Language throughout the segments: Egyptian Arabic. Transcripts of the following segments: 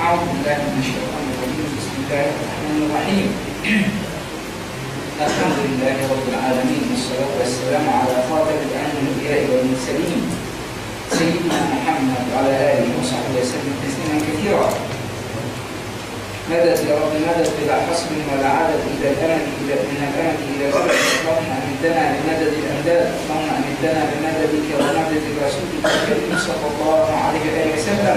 أعوذ بالله من الشيطان الرجيم بسم الله الرحمن الرحيم الحمد لله رب العالمين والصلاة والسلام على خاتم الأنبياء والمرسلين سيدنا محمد وعلى آله وصحبه وسلم تسليما كثيرا مدد يا رب مدد بلا حصر ولا عدد إلى الأمد إلى من الأمد إلى الأبد اللهم أمدنا بمدد الأمداد اللهم أمدنا بمددك ومدد رسولك الكريم صلى الله عليه وآله وسلم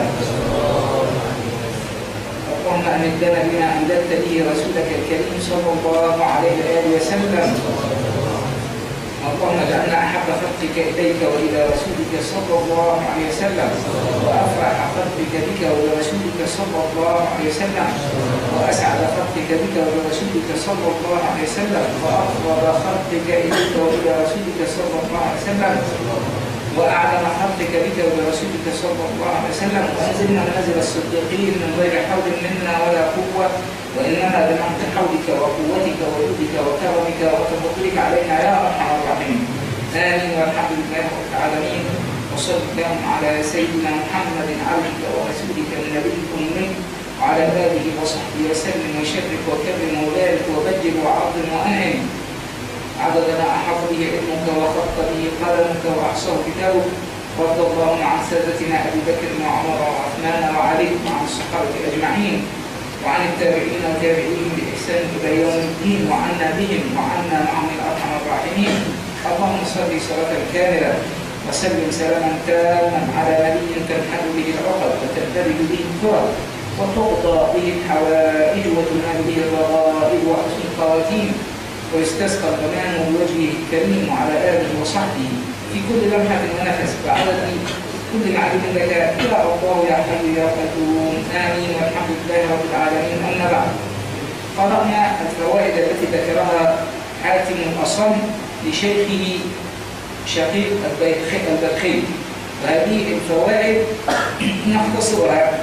اللهم أمدنا بما أمددت به رسولك الكريم صلى الله عليه وآله وسلم اللهم اجعلنا أحب خلقك إليك وإلى رسولك صلى الله عليه وسلم وأفرح خلقك بك ولرسولك صلى الله عليه وسلم وأسعد خلقك بك ولرسولك صلى الله عليه وسلم وأقرب خلقك إليك وإلى رسولك صلى الله عليه وسلم وأعلم خلقك بك ولرسولك صلى الله عليه وسلم وأنزلنا منازل الصديقين من غير حول منا ولا قوة وإنما بمحض حولك وقوتك وجودك وكرمك وتفضلك علينا يا أرحم الراحمين آمين والحمد لله رب العالمين وصل اللهم على سيدنا محمد عبدك ورسولك النبي الأمي وعلى آله وصحبه وسلم وشرك وكرم وبارك وبجل وعظم وأنعم عدد ما أحط به علمك وخط به قلمك وأحصاه كتابك وارض اللهم عن سادتنا أبي بكر وعمر وعثمان وعلي وعن الصحابة أجمعين وعن التابعين وتابعيهم بإحسان إلى يوم الدين وعنا بهم وعنا معهم يا أرحم الراحمين اللهم صل صلاة كاملة وسلم سلاما تاما على نبي تنحل به العقد وتندرج به الكرب وتقضى به الحوائج وتنال به الرغائب وحسن الخواتيم ويستسقى الغمام بوجهه الكريم وعلى آله وصحبه في كل لمحة ونفس بعدد كل معلوم لك يا الله يا حي يا قيوم آمين والحمد لله رب العالمين أما بعد قرأنا الفوائد التي ذكرها حاتم الأصم لشيخه شقيق البلخي وهذه الفوائد نختصرها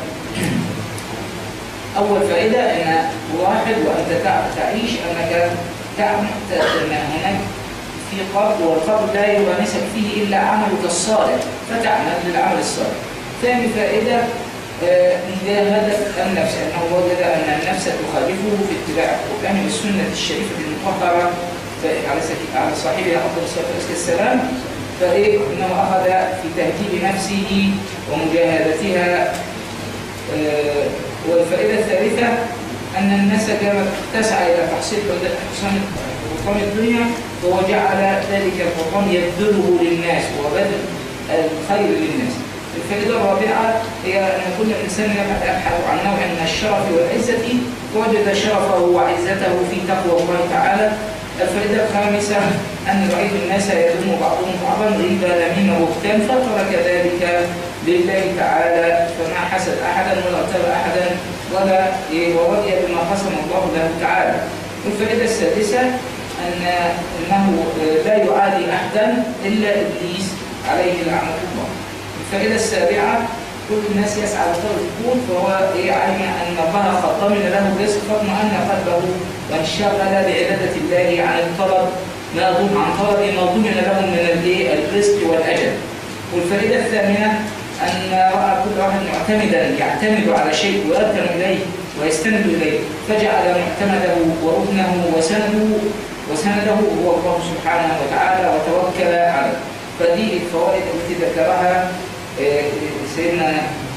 أول فائدة أن تلاحظ وأنت تعيش أنك تعمل أن هناك في قبض والقبض لا يغامسك فيه إلا عملك الصالح فتعمل للعمل الصالح ثاني فائدة مجاهدة النفس أنه وجد أن النفس تخالفه في اتباع القرآن والسنة الشريفة المطهرة على صاحبها أفضل الصلاة والسلام فإيه أنه أخذ في تهذيب نفسه ومجاهدتها والفائدة الثالثة أن الناس كانت تسعى إلى تحصيل حسن حطام الدنيا وهو جعل ذلك الحطام يبذله للناس وبذل الخير للناس الفائدة الرابعة هي أن كل إنسان يبحث عن نوع من الشرف والعزة وجد شرفه وعزته في تقوى الله تعالى الفائدة الخامسة أن رأيت الناس يذم بعضهم بعضا غيبة نميمة بهتان فترك ذلك لله تعالى فما حسد أحدا ولا اغتاب أحدا ولا ورضي بما قسم الله له تعالى الفائدة السادسة أن أنه لا يعادي أحدا إلا إبليس عليه لعنة الله الفائدة السابعة كل الناس يسعى لطلب الكون فهو علم أن الله قد ضمن له الرزق فاطمأن قلبه وانشغل بعبادة الله عن الطلب ما ضمن عن طلب ما ضمن له من الرزق والأجل والفائدة الثامنة أن رأى كل واحد معتمدا يعتمد على شيء ويركن إليه ويستند إليه فجعل معتمده وركنه وسنده وسنده هو الله سبحانه وتعالى وتوكل عليه فدي الفوائد التي ذكرها سيدنا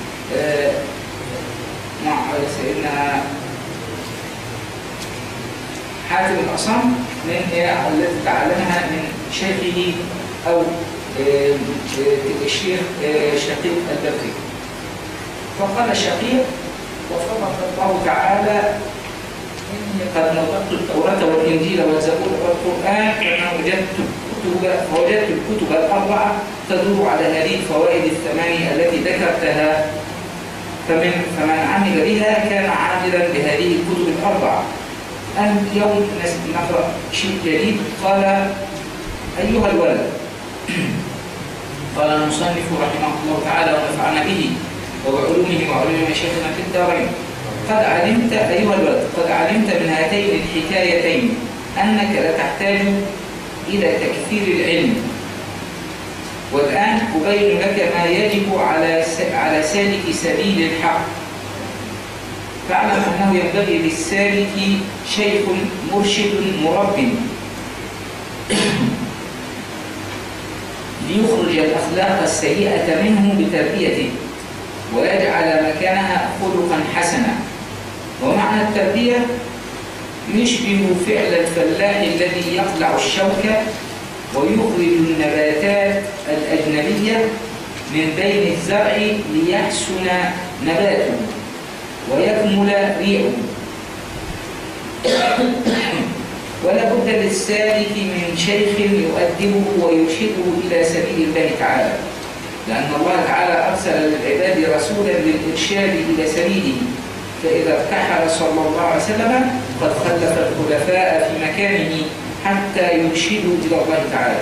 مع سيدنا حاتم الأصم من التي تعلمها من شيخه أو الشيخ شقيق البكري فقال الشقيق وفقك الله تعالى إني قد نطقت التوراة والإنجيل والزبور والقرآن كما وجدت الكتب فوجدت الكتب الأربعة تدور على هذه الفوائد الثمانية التي ذكرتها فمن فمن عمل بها كان عاملا بهذه الكتب الأربعة أن اليوم نقرأ شيء جديد قال أيها الولد قال المصنف رحمه الله تعالى ونفعنا به وبعلومه وعلوم مشايخنا في الدارين قد علمت أيها الولد قد علمت من هاتين الحكايتين أنك لا تحتاج إلى تكثير العلم والآن أبين لك ما يجب على على سالك سبيل الحق فاعلم أنه ينبغي للسالك شيخ مرشد مرب ليخرج الأخلاق السيئة منه بتربيته ويجعل مكانها خلقا حسنا ومعنى التربية يشبه فعل الفلاح الذي يقلع الشوكة ويخرج النباتات الأجنبية من بين الزرع ليحسن نباته ويكمل ريعه ولا بد للسالك من شيخ يؤدبه ويرشده إلى سبيل الله تعالى لأن الله تعالى أرسل للعباد رسولا للإرشاد إلى سبيله فإذا ارتحل صلى الله عليه وسلم قد خلف الخلفاء في مكانه حتى يرشدوا إلى الله تعالى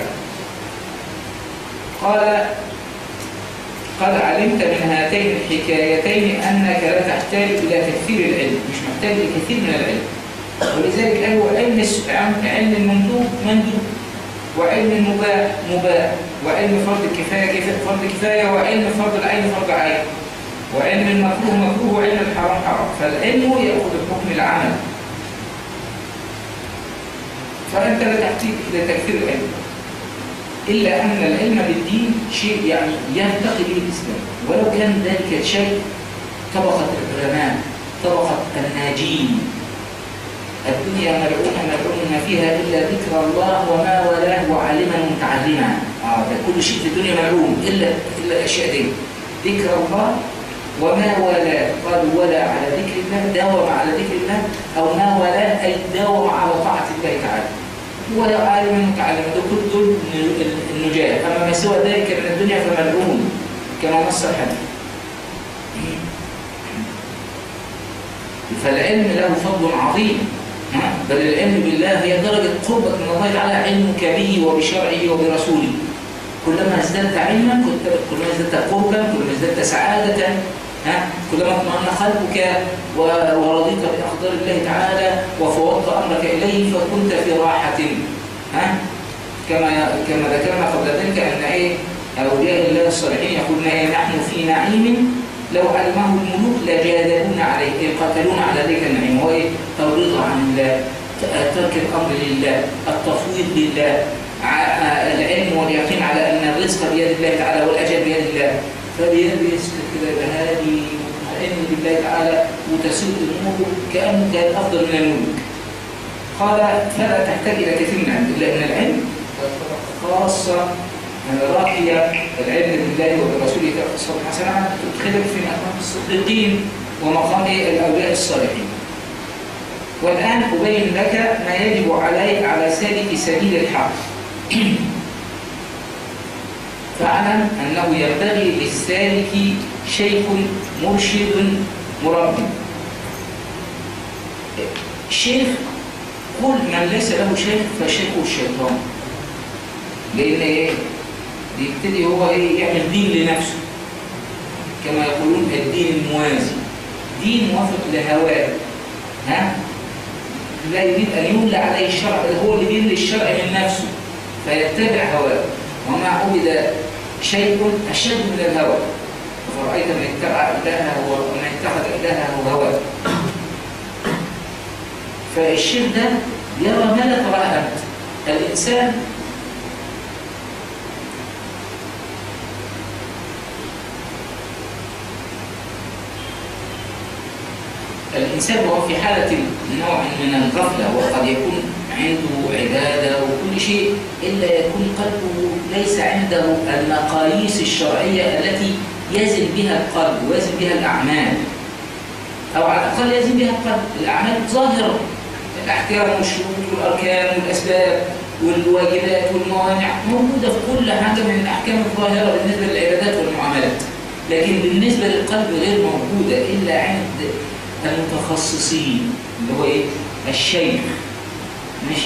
قال قد علمت من هاتين الحكايتين أنك لا تحتاج إلى تكثير العلم مش محتاج لكثير من العلم ولذلك هو علم علم المندوب مندوب وعلم المباح مباح وعلم فرض الكفاية فرض كفاية وعلم فرض العين فرض عين وعلم المكروه مكروه وعلم الحرام حرام فالعلم يأخذ الحكم العمل فأنت لا تحتاج إلى تكثير العلم إلا أن العلم بالدين شيء يعني يرتقي به الإسلام ولو كان ذلك شيء طبقة العلماء طبقة الناجين الدنيا ملعونة ملعون ما فيها إلا ذكر الله وما ولاه وعالما متعلما آه ده كل شيء في الدنيا ملعون إلا إلا الأشياء دي ذكر الله وما والاه قالوا ولا على ذكر الله داوم على ذكر الله أو ما والاه أي داوم على طاعة الله تعالى هو عالم متعلم ده كل دول النجاة أما ما سوى ذلك من الدنيا فملعون كما نص الحديث فالعلم له فضل عظيم بل العلم بالله هي درجة قربك من الله تعالى علمك به وبشرعه وبرسوله كلما ازددت علما كلما ازددت قربا كلما ازددت سعادة ها كلما اطمأن قلبك ورضيت بأقدار الله تعالى وفوضت أمرك إليه فكنت في راحة ها كما كما ذكرنا قبل ذلك أن إيه أولياء الله الصالحين يقولون إيه نحن في نعيم لو علمه الملوك لجادلون عليه قتلون على ذلك النعيم وهو إيه الرضا عن الله ترك الأمر لله التفويض لله العلم واليقين على أن الرزق بيد الله تعالى والأجل بيد الله فبيلبس كده بهادي مطمئن بالله تعالى متسود الأمور كأنه كان أفضل من الملوك قال فلا تحتاج إلى كثير من العلم إلا أن العلم خاصة من راقية العلم بالله وبرسوله صلى الله عليه وسلم تدخلك في مقام الصديقين ومقام الأولياء الصالحين والآن أبين لك ما يجب عليك على سالك سبيل الحق فاعلم أنه ينبغي للسالك شيخ مرشد مربي شيخ كل من ليس له شيخ فشيخه الشيطان لأن إيه؟ يبتدي هو إيه يعمل دين لنفسه كما يقولون الدين الموازي دين موافق لهواه ها لا يريد أن يولى عليه الشرع بل هو اللي بيملي الشرع من نفسه فيتبع هواه وما عبد شيء أشد من الهوى فرأيت من اتبع إلهه ومن اتخذ إلهه هواه فالشيخ ده يرى ما لا تراه أنت الإنسان الإنسان وهو في حالة نوع من الغفلة وقد يكون عنده عبادة وكل شيء إلا يكون قلبه ليس عنده المقاييس الشرعية التي يزن بها القلب ويزن بها الأعمال أو على الأقل يزن بها القلب الأعمال ظاهرة الأحكام والشروط والأركان والأسباب والواجبات والموانع موجودة في كل حاجة من الأحكام الظاهرة بالنسبة للعبادات والمعاملات لكن بالنسبة للقلب غير موجودة إلا عند المتخصصين اللي هو إيه؟ الشيخ ماشي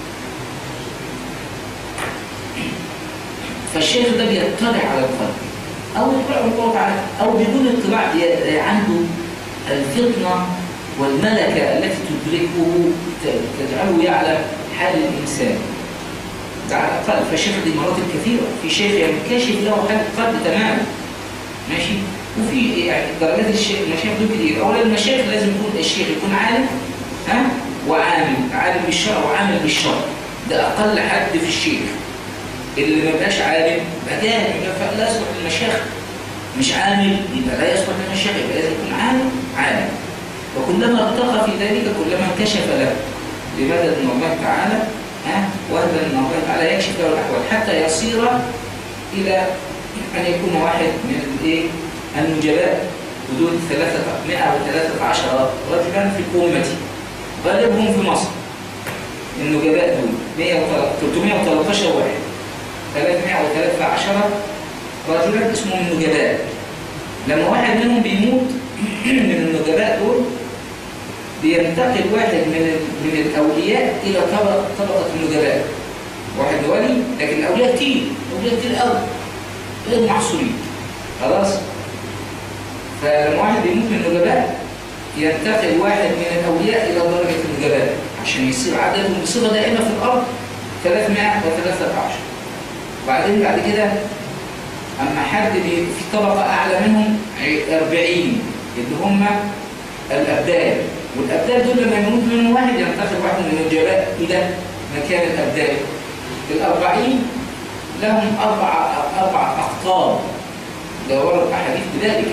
فالشيخ ده بيطلع على القلب أو يطلع الله تعالى أو بدون اطلاع عنده الفطنة والملكة التي تدركه تجعله يعلم حال الإنسان ده على الأقل فالشيخ دي مراتب كثيرة في شيخ ينكشف له حال القلب تماما ماشي وفي يعني درجات الشيخ المشايخ دول كتير اولا المشايخ لازم يكون الشيخ يكون عالم ها وعامل عالم بالشرع وعامل بالشرع ده اقل حد في الشيخ اللي ما بقاش عالم يبقى جاهل يبقى لا يصلح للمشايخ مش عامل يبقى لا يصلح للمشايخ يبقى لازم يكون عالم عالم وكلما ارتقى في ذلك كلما انكشف له لمدد من الله تعالى ها وهذا ان الله تعالى يكشف له الاحوال حتى يصير الى ان يكون واحد من الايه النجباء حدود 113 رجلا في الأمة غالبهم في مصر النجباء دول 313 واحد 313 رجلا اسمهم النجباء لما واحد منهم بيموت من النجباء دول بينتقل واحد من من الاولياء الى طبقه طبقه النجباء واحد ولي لكن الاولياء كتير الاولياء كتير قوي غير محصورين خلاص فلما واحد بيموت من النجباء ينتقل واحد من الاولياء الى درجه النجباء عشان يصير عددهم بصفه دائمه في الارض 313 وبعدين بعد كده اما حد في طبقه اعلى منهم 40 اللي هم الابدال والابدال دول لما يموت منهم واحد ينتقل واحد من النجباء الى مكان الابدال الأربعين لهم أربع أربع أقطاب ده ورد أحاديث بذلك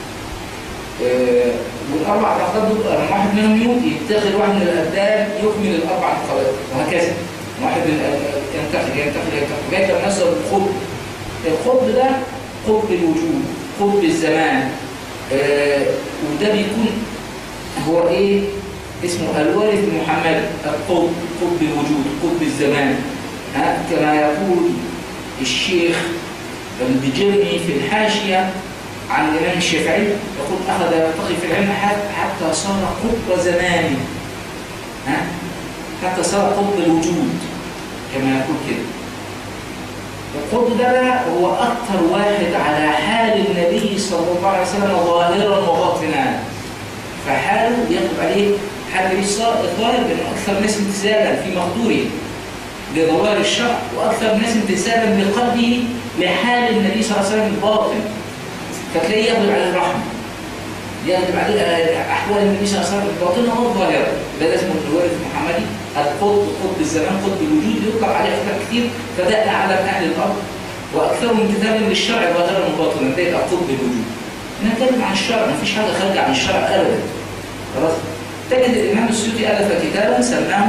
آه والأربع أقطاب دول لما واحد منهم يموت يتخذ واحد من الأبدال يكمل الأربع أقطاب وهكذا واحد من ينتقل ينتقل ينتقل لغاية لما يصل الخب الخب ده قطب الوجود قطب الزمان آه وده بيكون هو ايه اسمه الوارث المحمدي القطب قطب الوجود قطب الزمان ها كما يقول الشيخ البجرمي في الحاشية عن الإمام الشافعي يقول أخذ يرتقي في العلم حتى صار قطب زمان ها حتى صار قطب الوجود كما يقول كده القطب ده هو أكثر واحد على حال النبي صلى الله عليه وسلم ظاهرا وباطنا فحاله يطلب عليه حال النبي الظاهر لأنه أكثر الناس امتثالا في مقدوره لظواهر الشرع واكثر الناس امتثالا بقلبه لحال النبي صلى الله عليه وسلم الباطن فتلاقيه يغلب عليه الرحمه يغلب عليه احوال النبي صلى الله عليه وسلم الباطنه والظاهره ده اسمه الوارث المحمدي القطب قطب الزمان قطب الوجود يطلق عليه اختلاف كثير فده اعلم اهل الارض واكثرهم امتثالا للشرع ظاهرا وباطنا ده يبقى قطب الوجود نتكلم عن الشرع مفيش حاجه خارجه عن الشرع ابدا خلاص تجد الامام السيوطي الف كتابا سماه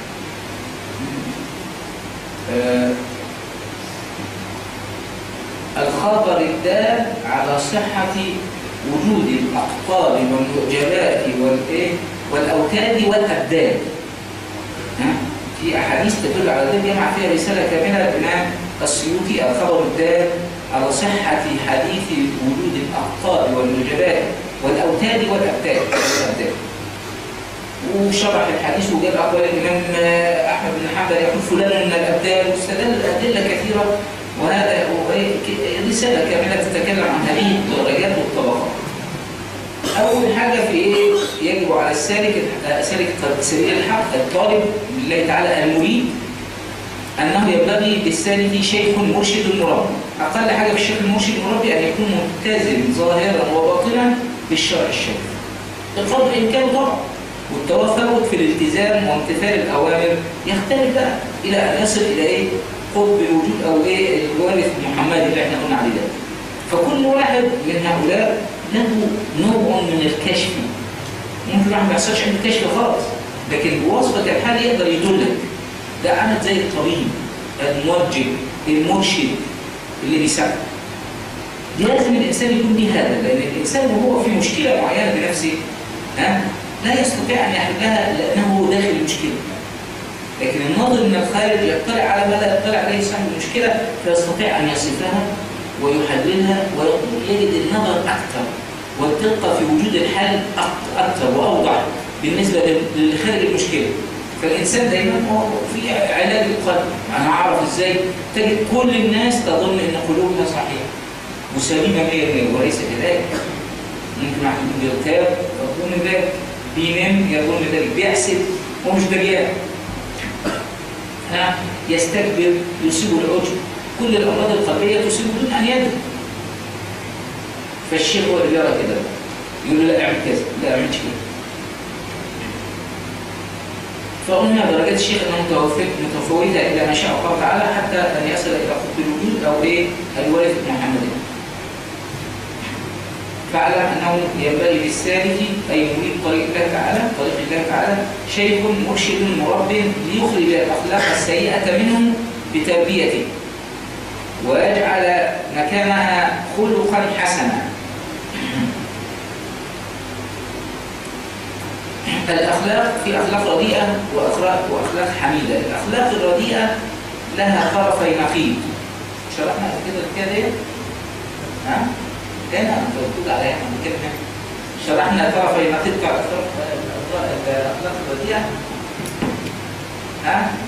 آه الخبر الدال على صحة وجود الأقطاب والمعجبات والإيه والأوتاد والأبدال ها؟ في أحاديث تدل على ذلك جمع فيها رسالة كاملة الإمام السيوطي الخبر الدال على صحة حديث وجود الأقطاب والمعجبات والأوتاد والأبدال والأبدال وشرح الحديث وجاب أقوال الإمام أحمد بن حنبل يقول فلان من الأبدال واستدل أدلة كثيرة وهذا رسالة كاملة تتكلم عن هذه الدرجات والطبقات. أول حاجة في إيه؟ يجب على السالك سالك سبيل الحق الطالب لله تعالى المريد أنه ينبغي للسالك شيخ مرشد مربي. أقل حاجة في الشيخ المرشد المربي أن يكون ملتزم ظاهرا وباطنا بالشرع الشريف. بقدر إمكانه طبعا. والتوافق في الالتزام وامتثال الأوامر يختلف بقى إلى أن يصل إلى إيه؟ قطب الوجود أو إيه الوارث المحمدي اللي إحنا قلنا عليه ده. فكل واحد من هؤلاء له نوع من الكشف. ممكن واحد ما يحصلش عنده كشف خالص، لكن بوصفة الحال يقدر يدلك. ده عامل زي الطبيب، الموجه، المرشد اللي بيساعده. لازم الإنسان يكون ليه هذا، لأن الإنسان وهو في مشكلة معينة بنفسه ها لا يستطيع أن يحلها لأنه داخل المشكلة لكن الناظر من الخارج يطلع على ما لا يطلع عليه صاحب المشكلة فيستطيع أن يصفها ويحللها ويجد النظر أكثر والدقة في وجود الحال أكثر وأوضح بالنسبة للي خارج المشكلة فالإنسان دايما هو في علاج القلب أنا أعرف إزاي تجد كل الناس تظن أن قلوبها صحيحة وسليمة 100% وليس كذلك ممكن واحد يكون بيغتاب يظن ذلك بينام يظن ذلك بيحسد هو مش دريان ها يستكبر يصيبه العجب كل الامراض القلبيه تصيبه دون ان يدري فالشيخ هو اللي بيرى كده يقول له لا اعمل كذا لا اعملش كده فقلنا درجات الشيخ انها متوفيت متفاوته الى ما شاء الله تعالى حتى ان يصل الى قطب الوجود او ايه الوارث محمد فاعلم انه ينبغي للسالك اي مريد طريق الله تعالى طريق الله تعالى شيخ مرشد مرب ليخرج الاخلاق السيئه منه بتربيته ويجعل مكانها خلقا حسنا الأخلاق في أخلاق رديئة وأخلاق وأخلاق حميدة الأخلاق الرديئة لها طرفي نقيض شرحنا كده الحكاية ديت ها؟ هنا أنت بتقول عليها احنا كده شرحنا طرفي نقيض بتاع الأخلاق الأخلاق الرديئة ها؟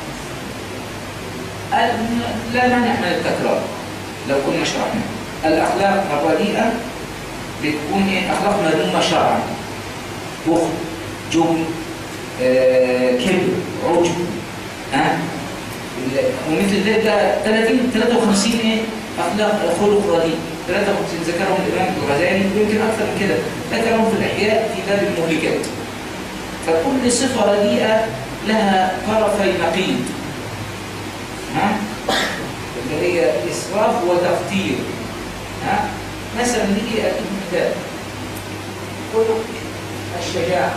لا مانع من التكرار لو كنا شرحنا الأخلاق الرديئة بتكون إيه؟ أخلاق مذمومة شرعا بخل جبن آه، كبر عجب ها ومثل ذلك ده 30 53 ايه اخلاق خلق رديء 53 ذكرهم الامام الغزالي ويمكن اكثر من كده ذكرهم في الاحياء في باب المهلكات فكل صفه رديئه لها طرفي نقيض ها اللي هي اسراف وتقتير ها مثلا نيجي اجيب مثال خلق الشجاعه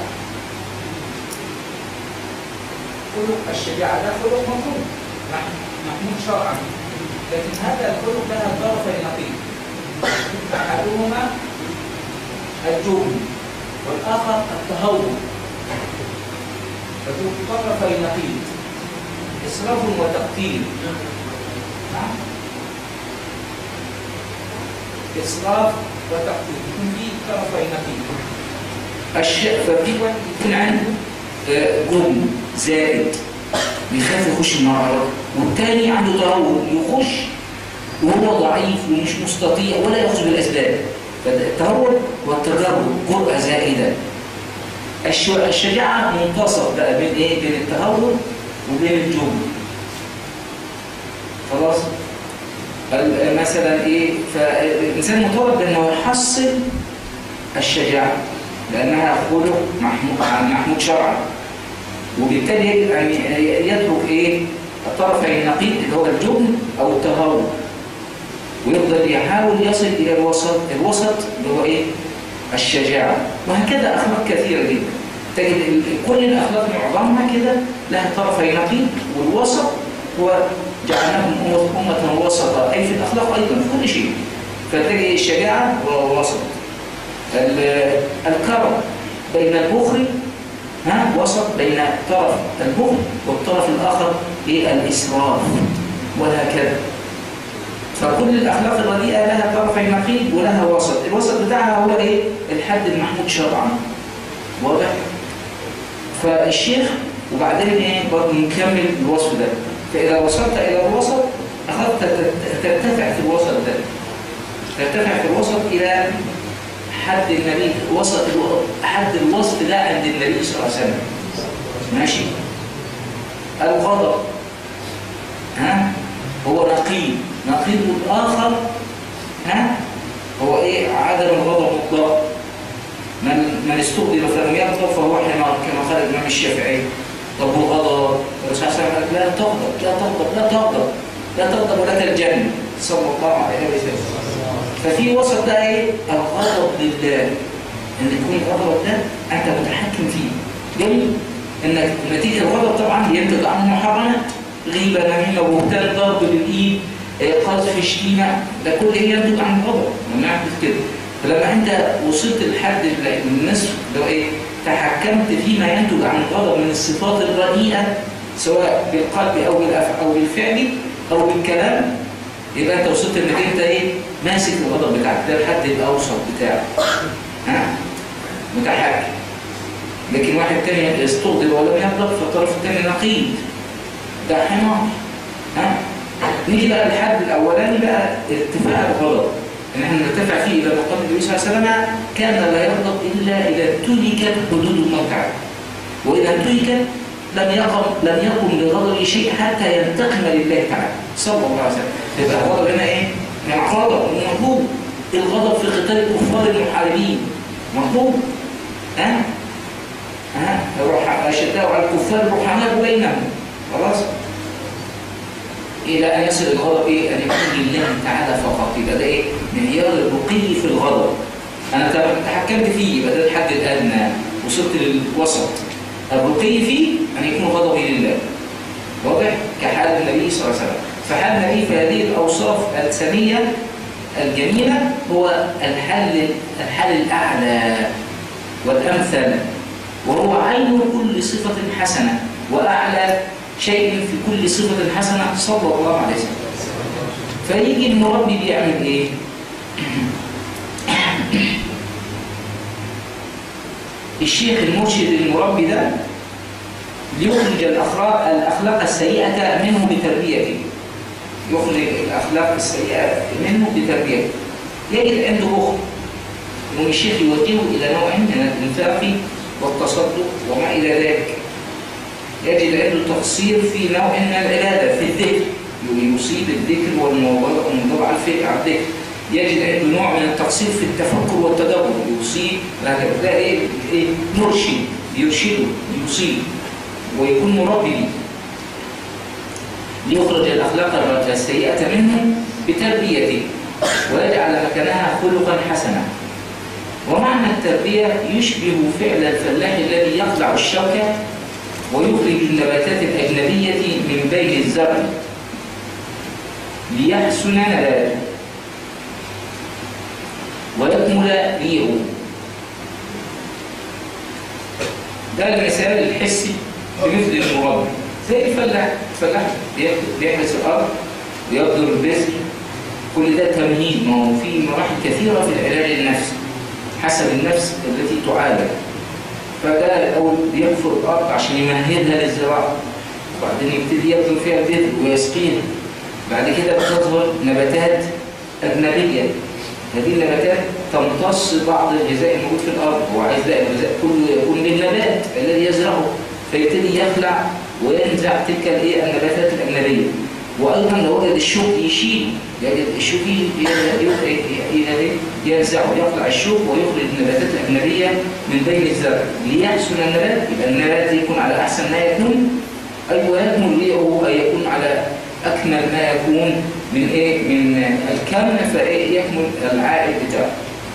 خلق الشجاعة ده خلق مفهوم محمود شرعا لكن هذا الخلق لها طرفي نقيض أحدهما الجبن والآخر التهور فذو طرفي نقيض إسراف وتقتيل نعم إسراف وتقتيل يكون في طرفي نقيض الشيء ففي واحد يكون عنده جبن زائد بيخاف يخش النار والتاني عنده تهور يخش وهو ضعيف ومش مستطيع ولا يأخذ بالأسباب فالتهور والتجرب جرأة زائدة الشجاعة منتصف بقى بين ايه؟ بين التهور وبين الجبن خلاص؟ مثلا ايه؟ فالإنسان مطالب بأنه يحصل الشجاعة لأنها خلق محمود, محمود شرعا وبالتالي يجب أن يترك إيه الطرفين النقيض اللي هو الجبن أو التهور ويفضل يحاول يصل إلى الوسط الوسط اللي هو إيه الشجاعة وهكذا أخلاق كثيرة جدا تجد كل الأخلاق معظمها كده لها طرفي نقيض والوسط هو جعلناهم أمة وسطا أي في الأخلاق أيضا في كل شيء فتجد الشجاعة والوسط الكرم بين البخل ها وسط بين طرف البخل والطرف الآخر هي الإسراف وهكذا فكل الأخلاق الرديئة لها طرفي نقيض ولها وسط الوسط بتاعها هو إيه؟ الحد المحمود شرعا واضح؟ فالشيخ وبعدين إيه برضه نكمل الوصف ده فإذا وصلت إلى الوسط أخذت ترتفع في الوسط ده ترتفع في الوسط إلى حد النبي وسط حد الوصف ده عند النبي صلى الله عليه وسلم ماشي الغضب ها هو نقيض نقيض الآخر ها هو ايه عدم الغضب مطلق من من استغضب فلم يغضب فهو حمار كما قال الامام الشافعي طب هو غضب الرسول صلى الله عليه وسلم لا تغضب لا تغضب لا تغضب لا تغضب ولك الجنه صلى الله عليه وسلم ففي وسط ده ايه الغضب لله ان يكون الغضب ده انت متحكم فيه جميل انك نتيجه الغضب طبعا بينتج عنه محرمات غيبه نميمه بهتان ضرب بالايد قذف شتيمه ده كله ينتج عن الغضب ونعمل كده فلما انت وصلت لحد النصف اللي هو ايه تحكمت فيما ينتج عن الغضب من الصفات الرديئه سواء بالقلب او بالافعال او بالفعل او بالكلام يبقى انت وصلت انك انت ايه ماسك الغضب بتاعك ده الحد الاوسط بتاعك ها متحكم لكن واحد تاني يستغضب ولم يغضب فالطرف التاني نقيض ده حمار ها نيجي بقى الحد الاولاني بقى ارتفاع الغضب ان احنا نرتفع فيه الى مقام النبي صلى الله عليه وسلم كان لا يغضب الا اذا انتهكت حدود الله تعالى واذا انتهكت لم يقم لم يقم لغضب شيء حتى ينتقم لله تعالى صلى الله عليه وسلم يبقى الغضب هنا ايه؟ من غضب ومطلوب الغضب في قتال الكفار المحاربين مطلوب ها ها الروح أشداء على الكفار الرحماء بينهم خلاص إلى أن يصل الغضب إيه؟ أن يكون لله تعالى فقط يبقى ده إيه؟ معيار الرقي في الغضب أنا تحكمت فيه يبقى ده الحد الأدنى وصلت للوسط الرقي فيه أن يكون غضبي لله واضح؟ كحال النبي صلى الله عليه وسلم فحال النبي في هذه الأوصاف السامية الجميلة هو الحل الحل الأعلى والأمثل وهو عين كل صفة حسنة وأعلى شيء في كل صفة حسنة صلى الله عليه وسلم فيجي المربي بيعمل إيه؟ الشيخ المرشد المربي ده ليخرج الأخلاق, الأخلاق السيئة منه بتربيته يخرج الأخلاق السيئة منه بتربيته يجد عنده بخل ومن الشيخ يوجهه إلى نوع من الإنفاق والتصدق وما إلى ذلك يجد عنده تقصير في نوع من العبادة في الذكر يصيب الذكر والمواظبة على الذكر يجد عنده نوع من التقصير في التفكر والتدبر يصيب ده ايه ايه مرشد يرشده يصيب ويكون مربي ليخرج الاخلاق السيئه منه بتربيته ويجعل مكانها خلقا حسنا ومعنى التربيه يشبه فعل الفلاح الذي يقلع الشوكه ويخرج النباتات الاجنبيه من بين الزرع ليحسن نباته ويكمل ريعه ده المثال الحسي بمثل المربي زي الفلاح الفلاح بيحرس الارض ويبذر البذر كل ده تمهيد ما هو في مراحل كثيره في العلاج النفسي حسب النفس التي تعالج فده الاول بيحفر الارض عشان يمهدها للزراعه وبعدين يبتدي يبذر فيها البذر ويسقيها بعد كده بتظهر نباتات اجنبيه هذه النباتات تمتص بعض الغذاء الموجود في الارض هو عايز ده الغذاء كله يكون للنبات الذي يزرعه فيبتدي يخلع وينزع تلك الايه النباتات الاجنبيه وايضا لو وجد الشوك يشيل يجد الشوك ينزعه يخلع الشوك ويخرج النباتات الاجنبيه من بين الزرع ليحسن النبات يبقى النبات يكون على احسن ما يكون ايوه يكمل ريعه اي يكون على اكمل ما يكون من ايه من الكم فايه يكمل العائد بتاعه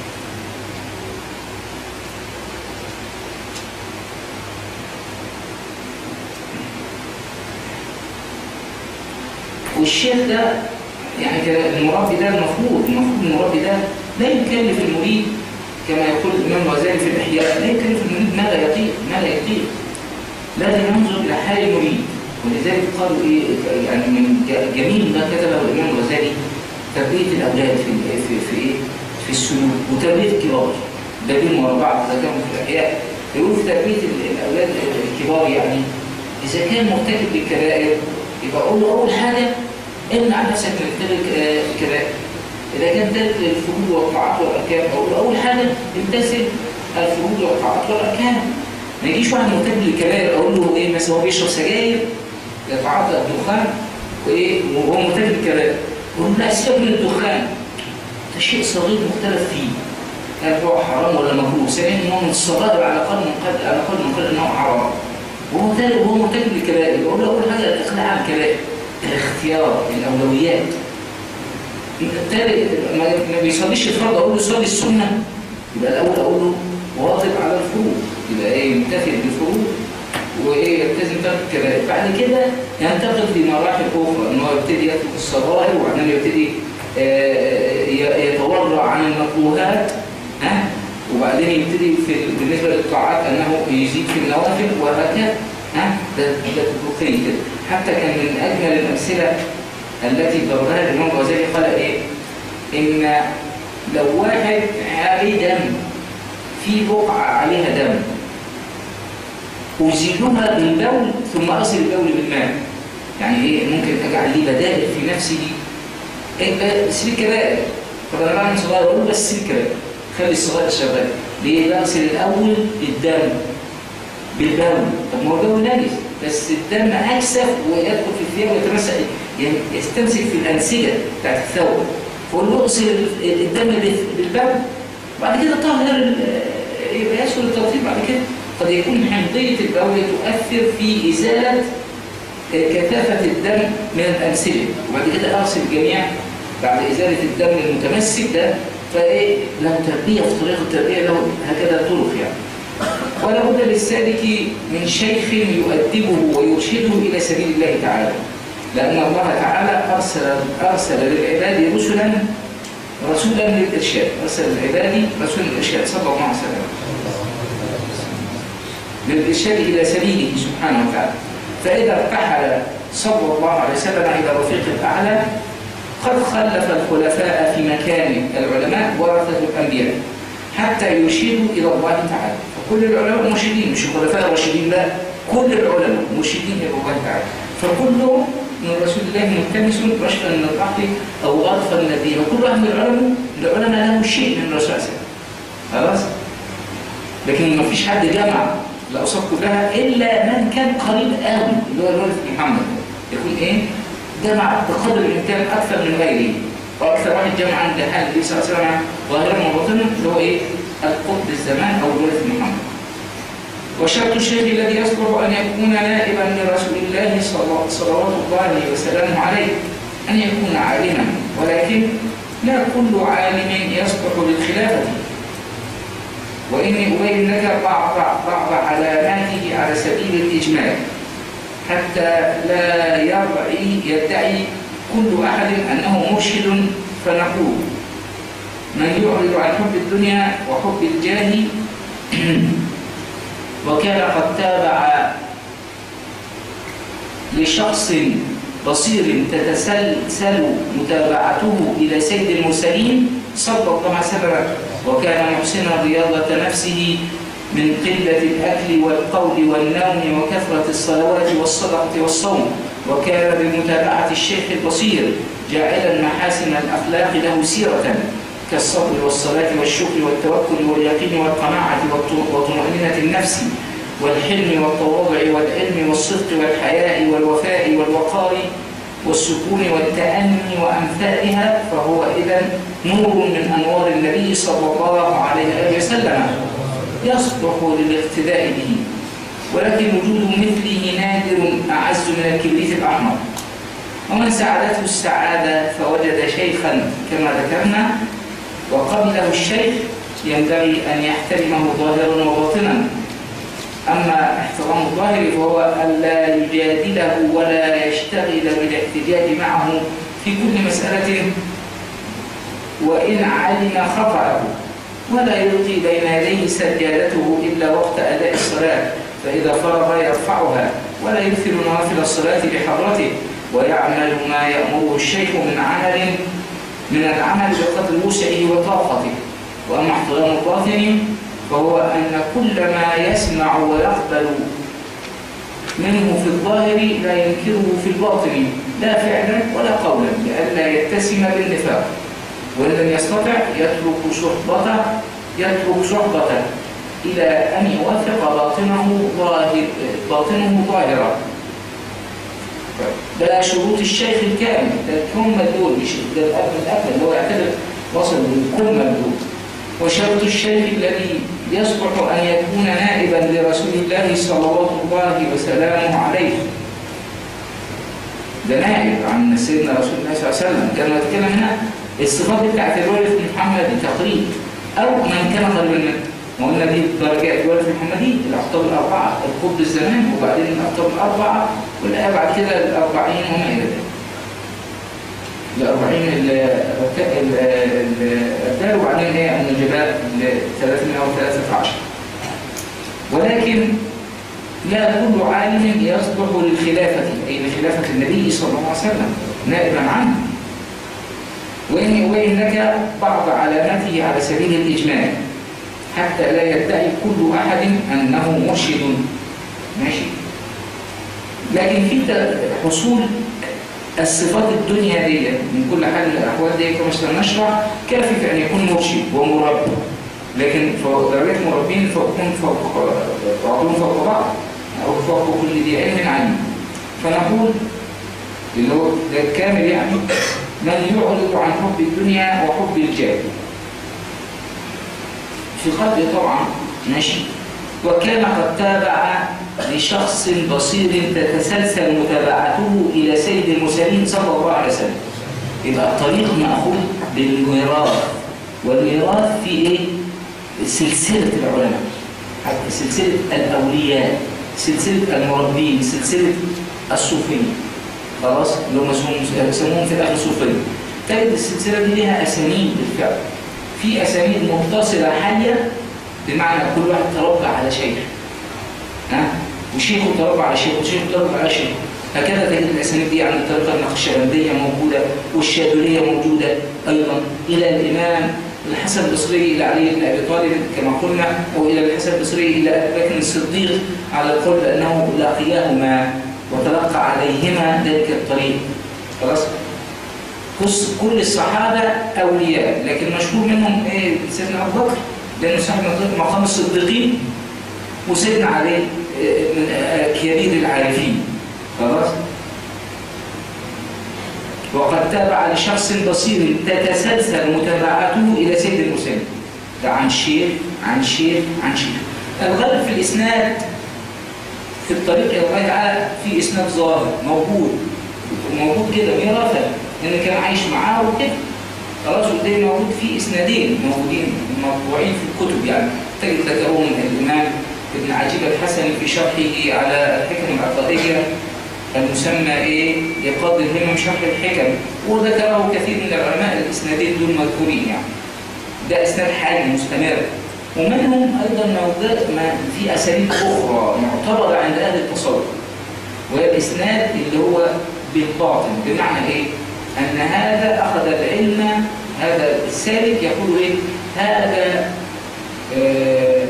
والشيخ ده يعني المربي ده المفروض المفروض المربي ده لا يكلف المريد كما يقول الامام الغزالي في الاحياء لا يكلف المريد ما لا يطيق ما لا يطيق لازم ينظر الى حال المريد ولذلك قالوا ايه يعني من جميل ما كتبه الامام الغزالي تربيه الاولاد في في في ايه في السلوك وتربيه الكبار ده بين ورا بعض اذا كانوا في الاحياء يقول في تربيه الاولاد الكبار يعني اذا كان مرتكب للكبائر يبقى اقول له اول حاجه امنع نفسك من ارتكاب الكبائر اذا كان ترك الفروض والطاعات والاركان اقول له اول حاجه امتثل الفروض والطاعات والاركان ما يجيش واحد مرتكب للكبائر اقول له ايه مثلا هو بيشرب سجاير يتعاطى الدخان وايه وهو مرتكب للكبائر اقول له لا سيبك من الدخان ده شيء صغير مختلف فيه هل هو حرام ولا مكروه سمعت ان هو من الصغائر على الاقل من قبل على الاقل من قبل ان هو حرام وهو وهو مرتكب للكبائر بقول له اول حاجه الاقلاع عن الكبائر الاختيار الاولويات التالت ما بيصليش الفرض اقول له صلي السنه يبقى الاول اقول له واظب على الفروض يبقى ايه يمتثل بالفروض وايه يلتزم ترك الكبائر بعد كده ينتقل في مراحل اخرى ان هو يبتدي يترك الصغائر وبعدين يبتدي يتورع عن المكروهات ها وبعدين يبتدي في بالنسبه للطاعات انه يزيد في النوافل وهكذا ها ده ده الرقي كده حتى كان من اجمل الامثله التي ضربها الامام الغزالي قال ايه؟ ان لو واحد عليه دم في بقعه عليها دم أزيلها بالبول ثم أصل البول بالماء يعني إيه ممكن أجعل لي بدائل في نفسي إيه سيب الكبائر طب أنا بعمل صغير أقول بس سيب الكبائر خلي الصغير شغال ليه بغسل الأول الدم بالبول طب ما هو البول نجس بس الدم أكثف ويدخل في الثياب ويتمسك يعني يستمسك في الأنسجة بتاعت الثوب فقول له اغسل الدم بالباب وبعد كده طهر يبقى يسهل الترتيب بعد كده قد يكون حمضية البول تؤثر في إزالة كثافة الدم من الأمثلة وبعد كده أغسل الجميع بعد إزالة الدم المتمسك ده فإيه له تربية في طريقة التربية له هكذا طرق يعني ولا بد للسالك من شيخ يؤدبه ويرشده إلى سبيل الله تعالى لأن الله تعالى أرسل, أرسل للعباد رسلا رسولا للإرشاد أرسل للعباد رسولا للإرشاد صلى الله عليه وسلم للإرشاد إلى سبيله سبحانه وتعالى فإذا ارتحل صلى الله عليه وسلم إلى الرفيق الأعلى قد خلف الخلفاء في مكان العلماء ورثة الأنبياء حتى يشيروا إلى الله تعالى فكل العلماء مرشدين مش الخلفاء الراشدين لا كل العلماء مرشدين إلى الله تعالى فكلهم من رسول الله ملتمس رشدا من الرحل أو غرفا من الدين وكل واحد من العلماء العلماء له شيء من الرسول صلى خلاص لكن ما فيش حد جمع الأوصاف كلها إلا من كان قريب قوي اللي هو الولد محمد يكون إيه؟ جمع بقدر الإمكان أكثر من غيره وأكثر واحد جمع عند حال النبي صلى الله عليه وسلم ظاهرا وباطنا اللي هو إيه؟ القطب الزمان أو الولد محمد وشرط الشيخ الذي يصلح أن يكون نائبا لرسول الله صلوات الله وسلامه عليه أن يكون عالما ولكن لا كل عالم يصلح للخلافة وإني أبين لك بعض بعض علاماته على سبيل الإجمال حتى لا يرعي يدعي كل أحد أنه مرشد فنقول من يعرض عن حب الدنيا وحب الجاه وكان قد تابع لشخص بصير تتسلسل متابعته إلى سيد المرسلين صلى الله عليه وسلم وكان محسنا رياضة نفسه من قلة الأكل والقول والنوم وكثرة الصلوات والصدقة والصوم وكان بمتابعة الشيخ البصير جاعلا محاسن الأخلاق له سيرة كالصبر والصلاة والشكر والتوكل واليقين والقناعة وطمأنينة النفس والحلم والتواضع والعلم والصدق والحياء والوفاء والوقار والسكون والتأني وأمثالها فهو إذا نور من أنوار النبي صلى الله عليه وسلم يصلح للاقتداء به ولكن وجود مثله نادر أعز من الكبريت الأحمر ومن سعدته السعادة فوجد شيخا كما ذكرنا وقبله الشيخ ينبغي أن يحترمه ظاهرا وباطنا أما احترام الظاهر فهو ألا يجادله ولا يشتغل بالاحتجاج معه في كل مسألة وإن علم خطأه ولا يلقي بين يديه سجادته إلا وقت أداء الصلاة فإذا فرغ يرفعها ولا يكثر نوافل الصلاة بحضرته ويعمل ما يأمره الشيخ من عمل من العمل بقدر وسعه وطاقته وأما احترام الباطن فهو أن كل ما يسمع ويقبل منه في الظاهر لا ينكره في الباطن لا فعلا ولا قولا لئلا يتسم بالنفاق وإن لم يستطع يترك صحبته يترك صحبته إلى أن يوافق باطنه ظاهر باطنه ظاهرا ده شروط الشيخ الكامل ده الكمل دول مش ده الأب الأكمل اللي هو يعتبر وصل للكمل دول وشرط الشيخ الذي يصلح أن يكون نائبا لرسول الله صلوات الله وسلامه عليه ده نائب عن سيدنا رسول الله صلى الله عليه وسلم كان نتكلم هنا الصفات بتاعت الوارث المحمدي تقريب أو من كان قريبا منه ما قلنا دي درجات الوارث المحمدي الأخطاب الأربعة القطب الزمان وبعدين الأخطاب الأربعة والآية بعد كده الأربعين وما إلى ذلك الأربعين الأبدال وبعدين هي النجباء ل 313 ولكن لا كل عالم يصلح للخلافة أي لخلافة النبي صلى الله عليه وسلم نائبا عنه وإن أبين لك بعض علاماته على سبيل الإجمال حتى لا يدعي كل أحد أنه مرشد ماشي لكن في حصول الصفات الدنيا دي من كل حال من الأحوال دي كما سنشرح كافي في أن يكون مرشد ومربي لكن درجات مربين فوقهم فوق بعضهم فوق بعض أو فوق كل ذي علم عليم فنقول اللي هو ده الكامل يعني من يعرض عن حب الدنيا وحب الجاه في قلبه طبعا ماشي وكان قد تابع لشخص بصير تتسلسل متابعته إلى سيد المرسلين صلى الله عليه وسلم يبقى الطريق مأخوذ بالميراث والميراث في إيه؟ سلسلة العلماء سلسلة الأولياء سلسلة المربين سلسلة الصوفية خلاص اللي هم يسموهم في الآخر صوفية تجد السلسلة دي لها أسانيد بالفعل في أسانيد متصلة حية بمعنى كل واحد تربى على شيخ ها وشيخه تربى على شيخ وشيخه تربى على شيخ هكذا تجد الأسانيد دي عند الطريقة النقشبندية موجودة والشاذلية موجودة أيضا إلى الإمام الحسن البصري إلى علي بن أبي طالب كما قلنا وإلى الحسن البصري إلى أبي بكر الصديق على القول بأنه لاقياهما وتلقى عليهما ذلك الطريق خلاص كل الصحابة أولياء لكن مشهور منهم إيه سيدنا أبو بكر لأنه صاحب مقام الصديقين وسيدنا علي من كبير العارفين خلاص وقد تابع لشخص بصير تتسلسل متابعته إلى سيد المرسلين ده عن شيخ عن شيخ عن شيخ الغالب في الإسناد في الطريق إلى الله تعالى في إسناد ظاهر موجود موجود كده ميراثا لأن كان عايش معاه وكده خلاص وده موجود في إسنادين موجودين مطبوعين في الكتب يعني تجد ذكرهم الإمام ابن عجيب الحسني في شرحه على الحكم العقدية المسمى ايه يقاضي الهمم شرح الحكم وذكره كثير من العلماء الاسنادين دول مذكورين يعني ده اسناد حالي مستمر ومنهم ايضا موجود في اساليب اخرى معتبره عند اهل التصوف وهي الاسناد اللي هو بالباطن بمعنى ايه ان هذا اخذ العلم هذا السالك يقول ايه هذا آه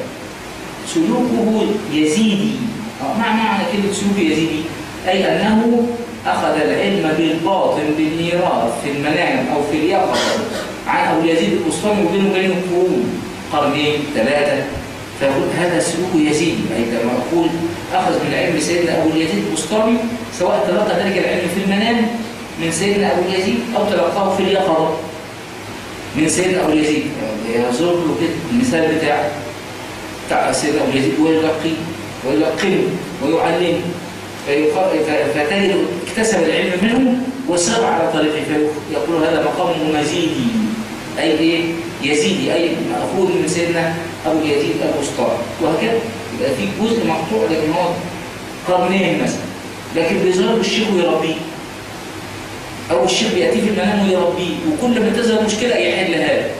سلوكه يزيدي مع معنى كلمه سلوكه يزيدي أي أنه أخذ العلم بالباطن بالميراث في المنام أو في اليقظة عن أبو يزيد البسطامي وبينه وبينه قرون قرنين ثلاثة فيقول هذا سلوك يزيد أي كما أقول أخذ من علم سيدنا أبو يزيد البسطامي سواء تلقى ذلك العلم في المنام من سيدنا أبو يزيد أو تلقاه في اليقظة من سيدنا أبو يزيد يزور له كده المثال بتاع بتاع سيدنا أبو يزيد ويلقي ويلقنه ويعلمه فتجد اكتسب العلم منه وسار على طريقه فيقول هذا مقام مزيدي أي إيه؟ يزيدي أي مأخوذ من سيدنا أبو يزيد أبو سطار وهكذا يبقى في جزء مقطوع لكن هو قرنين مثلا لكن بيظهر الشيخ ويربيه أو الشيخ بيأتيه في المنام ويربيه وكل ما تظهر مشكلة يحلها له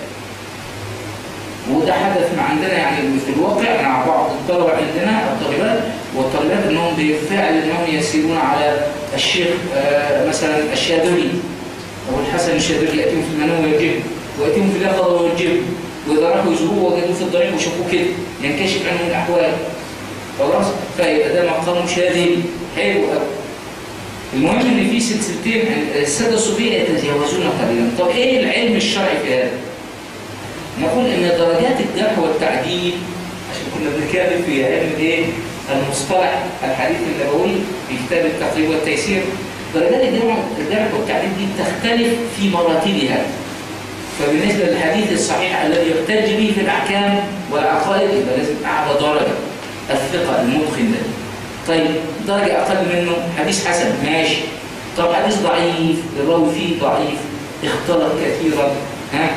وده حدث مع عندنا يعني في الواقع مع بعض الطلبة عندنا الطالبات والطالبات انهم بالفعل انهم يسيرون على الشيخ آه مثلا الشاذلي او الحسن الشاذلي ياتيهم في المنام ويوجههم وياتيهم في اليقظه ويوجههم واذا راحوا يزوروه وجدوه في الطريق وشافوه كده ينكشف عنهم الاحوال خلاص فيبقى ده مقام شاذلي حلو قوي المهم ان في سلسلتين الساده الصوفيه يتجاوزون قليلا طب ايه العلم الشرعي في هذا؟ نقول ان درجات الجرح والتعديل عشان كنا بنتكلم في علم ايه المصطلح الحديث النبوي في كتاب التقريب والتيسير درجات الجرح والتعديل دي تختلف في مراتبها فبالنسبه للحديث الصحيح الذي يحتج به في الاحكام والعقائد يبقى لازم اعلى درجه الثقه المتقن ده طيب درجه اقل منه حديث حسن ماشي طب حديث ضعيف الراوي فيه ضعيف اختلط كثيرا ها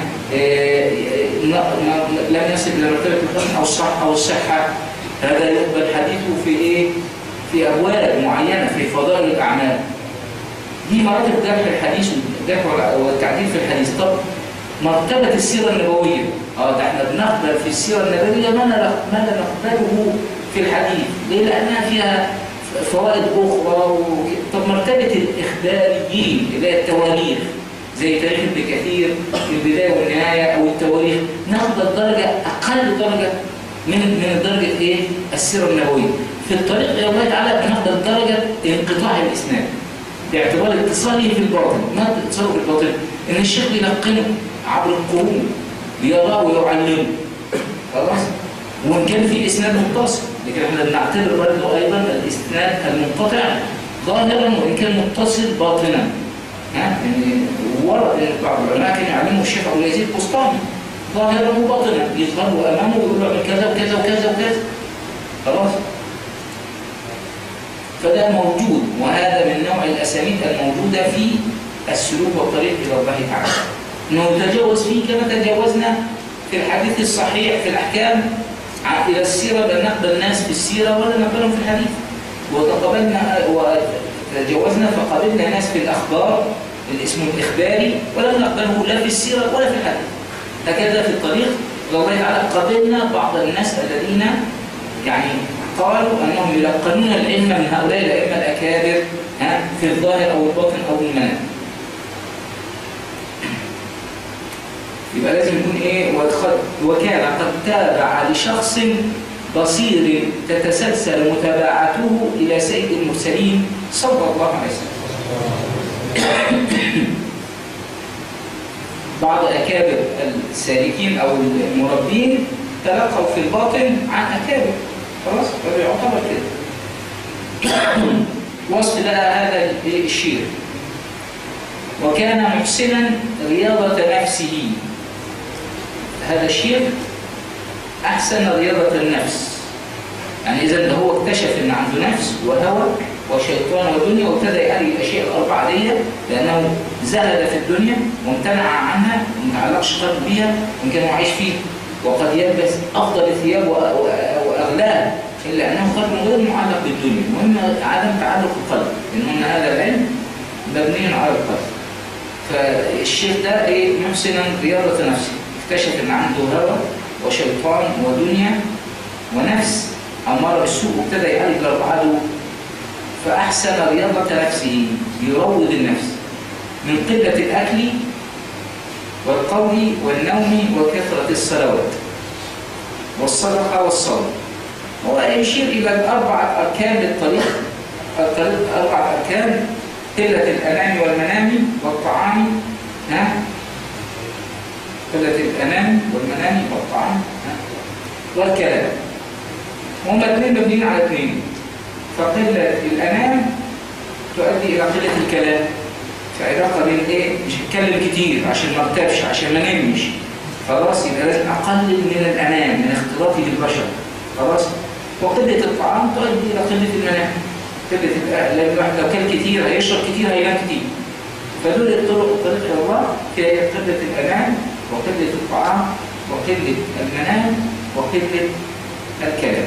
لم يصل الى مرتبه الحسن او الصح او الصحه هذا يقبل حديثه في ايه؟ في ابواب معينه في فضائل الاعمال. دي مراتب جرح الحديث والجرح والتعديل في الحديث، طب مرتبه السيره النبويه، اه ده احنا بنقبل في السيره النبويه ما لا ما لا نقبله في الحديث، ليه؟ لانها فيها فوائد اخرى و... طب مرتبه الاخباريين اللي هي التواريخ زي تاريخ ابن كثير البدايه والنهايه او التواريخ ناخد الدرجه اقل درجه من من درجه ايه؟ السيره النبويه. في الطريق الى الله تعالى بناخد درجه انقطاع الاسناد باعتبار اتصاله في الباطن، ما اتصاله في الباطن؟ ان الشيخ بيلقنه عبر القرون بيراه ويعلمه. خلاص؟ وان كان في اسناد متصل، لكن احنا بنعتبر برضه ايضا الاسناد المنقطع ظاهرا وان كان متصل باطنا. ها يعني ورد ان بعض العلماء كانوا يعلموا الشيخ ابو يزيد البسطامي ظاهرا وباطنا يظهروا امامه ويقولوا له اعمل كذا وكذا وكذا وكذا خلاص فده موجود وهذا من نوع الاساليب الموجوده في السلوك والطريق الى الله تعالى انه يتجاوز فيه كما تجاوزنا في الحديث الصحيح في الاحكام ع- الى السيره لا نقبل الناس في السيره ولا نقبلهم في الحديث وتقبلنا وتجاوزنا فقبلنا ناس في الاخبار الاسم الاخباري ولم نقبله لا في السيره ولا في الحديث هكذا في الطريق إلى الله تعالى قبلنا بعض الناس الذين يعني قالوا انهم يلقنون العلم من هؤلاء الائمه الاكابر ها في الظاهر او الباطن او المنام يبقى لازم يكون ايه وقد- وكان قد تابع لشخص بصير تتسلسل متابعته الى سيد المرسلين صلى الله عليه وسلم بعض اكابر السالكين او المربين تلقوا في الباطن عن اكابر خلاص فده يعتبر كده وصف لها هذا الشير وكان محسنا رياضة نفسه هذا الشيء أحسن رياضة النفس يعني إذا ده هو اكتشف إن عنده نفس وهوى وشيطان ودنيا وابتدى يقري الأشياء الأربعة دي لأنه زهد في الدنيا وامتنع عنها وما تعلقش قلب بيها وإن كان هو عايش فيه وقد يلبس أفضل الثياب وأ- وأ- وأغلاها إلا أنه قلب غير معلق بالدنيا المهم عدم تعلق القلب لأن هذا العلم مبني على القلب فالشيخ ده ايه محسنا رياضة نفسه اكتشف ان عنده هوى وشيطان ودنيا ونفس أمارة بالسوء وابتدى يعالج الأربعة دول فأحسن رياضة نفسه يروض النفس من قلة الأكل والقول والنوم وكثرة الصلوات والصدقة والصوم هو يشير إلى الأربعة أركان للطريق الطريق أربعة أركان قلة الأنام والمنام والطعام ها قلة الأنام والمنام والطعام ها؟ والكلام هما اثنين مبنيين على اثنين فقلة الأنام تؤدي إلى قلة الكلام فعلاقة بين إيه؟ مش هتكلم كتير عشان ما ارتبش عشان ما نمش خلاص يبقى لازم أقلل من الأنام من اختلاطي بالبشر خلاص وقلة الطعام تؤدي إلى قلة المنام قلة الأكل لأن الواحد لو كل كتير هيشرب كتير هينام كتير فدول الطرق الطريق إلى الله هي قلة الأنام وقلة الطعام وقلة المنام وقلة الكلام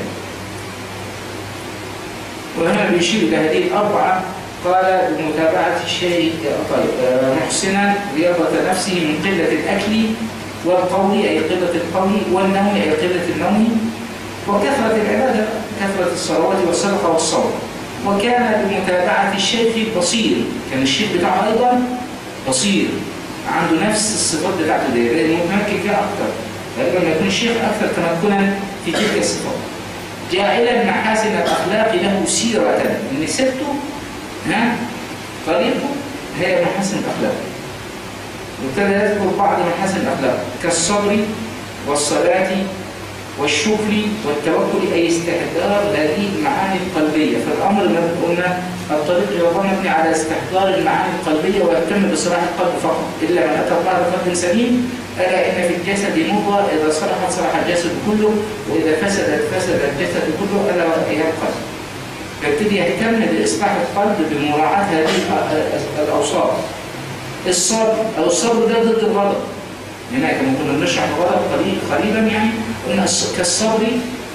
وهنا بيشير إلى هذه الأربعة قال بمتابعة الشيء طيب آه، محسنا رياضة نفسه من قلة الأكل والقول أي قلة القول والنوم أي قلة النوم وكثرة العبادة كثرة الصلوات والصدقة والصوم وكان بمتابعة الشيخ بصير كان الشيخ بتاعه أيضا بصير عنده نفس الصفات بتاعته دي لأنه متمكن فيها أكثر غالبا ما يكون الشيخ أكثر تمكنا في تلك الصفات جاعلا محاسن الأخلاق له سيرة إن سيرته ها طريقه هي محاسن الأخلاق وابتدى يذكر بعض محاسن الأخلاق كالصبر والصلاة والشكر والتوكل أي استحضار هذه المعاني القلبية فالأمر ما قلنا الطريق إلى الله مبني على استحضار المعاني القلبية ويهتم بصلاح القلب فقط إلا من أتى الله بقلب سليم ألا إن في الجسد مضغة إذا صلحت صلح الجسد كله وإذا فسدت فسد الجسد كله ألا وهي القلب يبتدي يهتم بإصلاح القلب بمراعاة هذه الأ- الأوصاف الصبر أو الصبر ده ضد الغضب هنا كما كنا بنشرح الغضب قليل قريبا يعني قلنا الص- كالصبر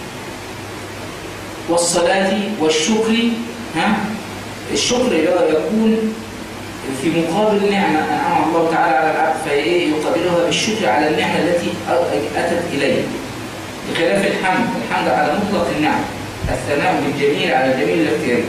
والصلاة والشكر ها الشكر اللي هو يكون في مقابل نعمة أنعم الله تعالى على العبد فإيه يقابلها بالشكر على النعمة التي أ- أتت إليه بخلاف الحمد الحمد على مطلق النعم الثناء بالجميل على الجميل الاختياري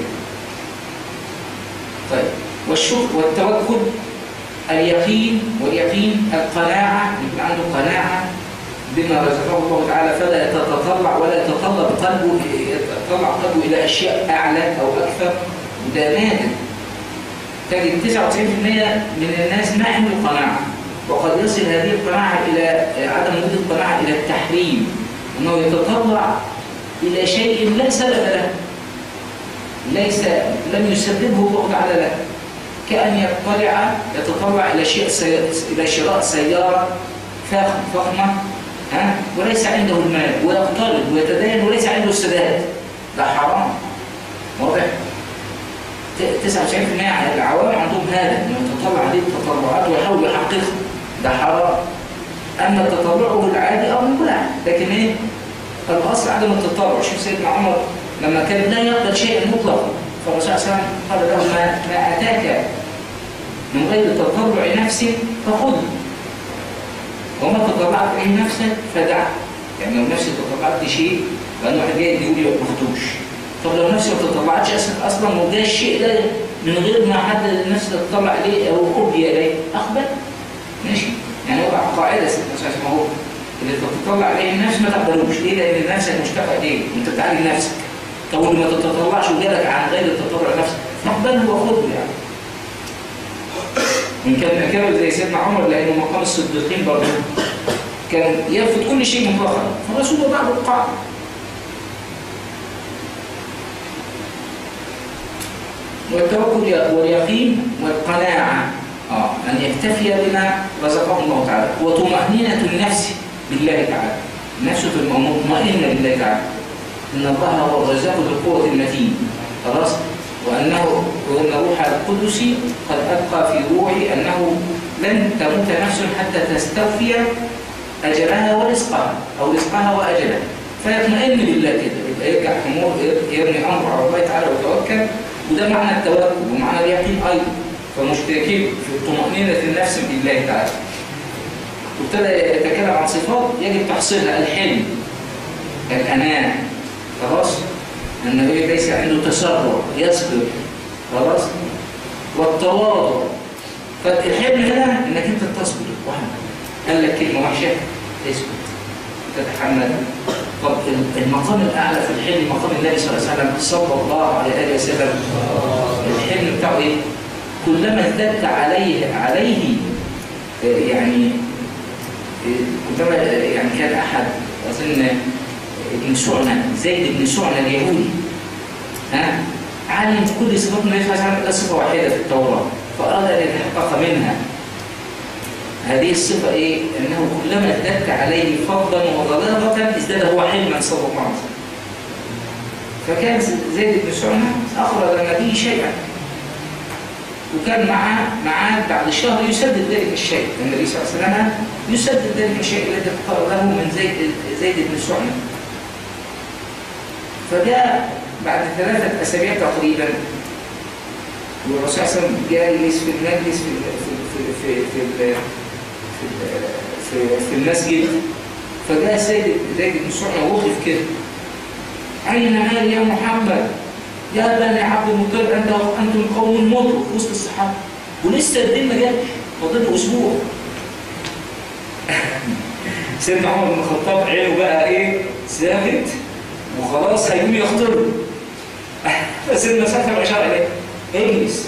طيب والشكر والتوكل اليقين واليقين القناعة يكون عنده قناعة بما رزقه الله تعالى فلا يتطلع ولا يتطلب قلبه يتطلع قلبه إلى أشياء أعلى أو أكثر وده نادر تجد 99% من الناس ما عنده قناعة وقد يصل هذه القناعة إلى عدم وجود القناعة إلى التحريم أنه يتطلع إلى شيء لا سبب له ليس لم يسببه الله تعالى له كأن يطلع يتطلع إلى شيء إلى شراء سيارة فخمة ها وليس عنده المال ويقترض ويتدين وليس عنده السداد ده حرام واضح 99% من العوام عندهم هذا انه يتطلع عليه التطلعات ويحاول يحققها ده حرام اما التطلع العادي او المباح لكن ايه الاصل عدم التطلع شوف سيدنا عمر لما كان لا يقبل شيئا مطلقا فالرسول صلى الله عليه وسلم قال له ما, ما اتاك من غير تطلع نفسك فخذه وما تطلعت إليه نفسك فدع يعني لو نفسي تطلعت لشيء لأن واحد جاي يقول لي ما خدوش طب لو نفسي ما تطلعتش أصلا وجاء الشيء ده من غير ما حد النفس تطلع عليه أو أبدي إليه أقبل ماشي يعني وضع قاعدة ست ما هو اللي تطلع عليه النفس ما تقبلوش ليه؟ لأن النفس مشتاقة إليه أنت بتعالج نفسك طب اللي ما تتطلعش وجالك عن غير التطلع نفسك فاقبله وخذه يعني وإن كان كامل زي سيدنا عمر لأنه مقام الصديقين برضه كان يرفض كل شيء مطلقا فالرسول وضع له القاعدة والتوكل واليقين والقناعة آه أن يكتفي بما رزقه الله تعالى وطمأنينة النفس بالله تعالى النفس مطمئنة بالله تعالى إن الله هو الرزاق ذو القوة المتين خلاص وأنه وأن روح القدس قد أبقى في روحي أنه لن تموت نفس حتى تستوفي أجلها ورزقها أو رزقها وأجلها فيطمئن بالله كده يبقى يرجع أمور يرمي أمر على الله تعالى ويتوكل وده معنى التوكل ومعنى اليقين أيضا فمشتركين في طمأنينة النفس بالله تعالى وابتدى يتكلم عن صفات يجب تحصيلها الحلم الأمان خلاص أنه ليس عنده تسرع يصبر خلاص والتواضع فالحلم هنا انك انت تصبر واحد قال لك كلمه وحشه اسكت تتحمل طب المقام الاعلى في الحلم مقام النبي صلى الله عليه وسلم صلى الله عليه اله وسلم الحلم بتاعه ايه؟ كلما ازددت عليه عليه يعني كلما يعني كان احد اظن ابن سعنى زيد بن سعنى اليهودي ها علم كل صفات النبي صلى الله عليه وسلم صفه واحده في التوراه فاراد ان يتحقق منها هذه الصفه ايه؟ انه كلما ازددت عليه فضلا وضلاله ازداد هو حلما صلى الله عليه وسلم فكان زيد بن سعنى اخرج النبي شيئا وكان معاه معاه بعد شهر يسدد ذلك الشيء النبي صلى الله عليه وسلم يسدد ذلك الشيء الذي اختار له من زيد زيد بن سعنى فجاء بعد ثلاثة أسابيع تقريبا والرسول صلى الله عليه وسلم جالس في المجلس في في في في في, في, في, في المسجد فجاء سيد زيد بن سعنى وقف كده أين مال يا محمد؟ يا بني عبد المطلب أنت أنتم قوم مطلق في وسط الصحابة ولسه الدين ما جاش فاضل أسبوع سيدنا عمر بن الخطاب عينه بقى إيه؟ ثابت وخلاص هيقوم يخطب فسيدنا سافر أشار إليه اجلس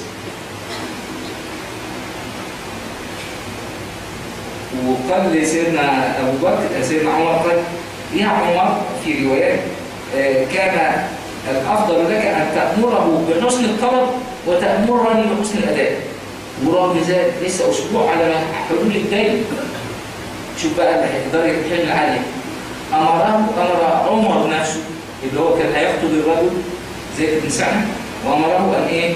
وقال لسيدنا أبو بكر سيدنا عمر قال يا عمر في روايات كان الأفضل لك أن تأمره بحسن الطلب وتأمرني بحسن الأداء ورغم ذلك لسه أسبوع على حلول الدين شوف بقى درجة الحلم العالية أمره أمر عمر نفسه اللي هو كان هيقتل الرجل زي ابن سعد وأمره أن إيه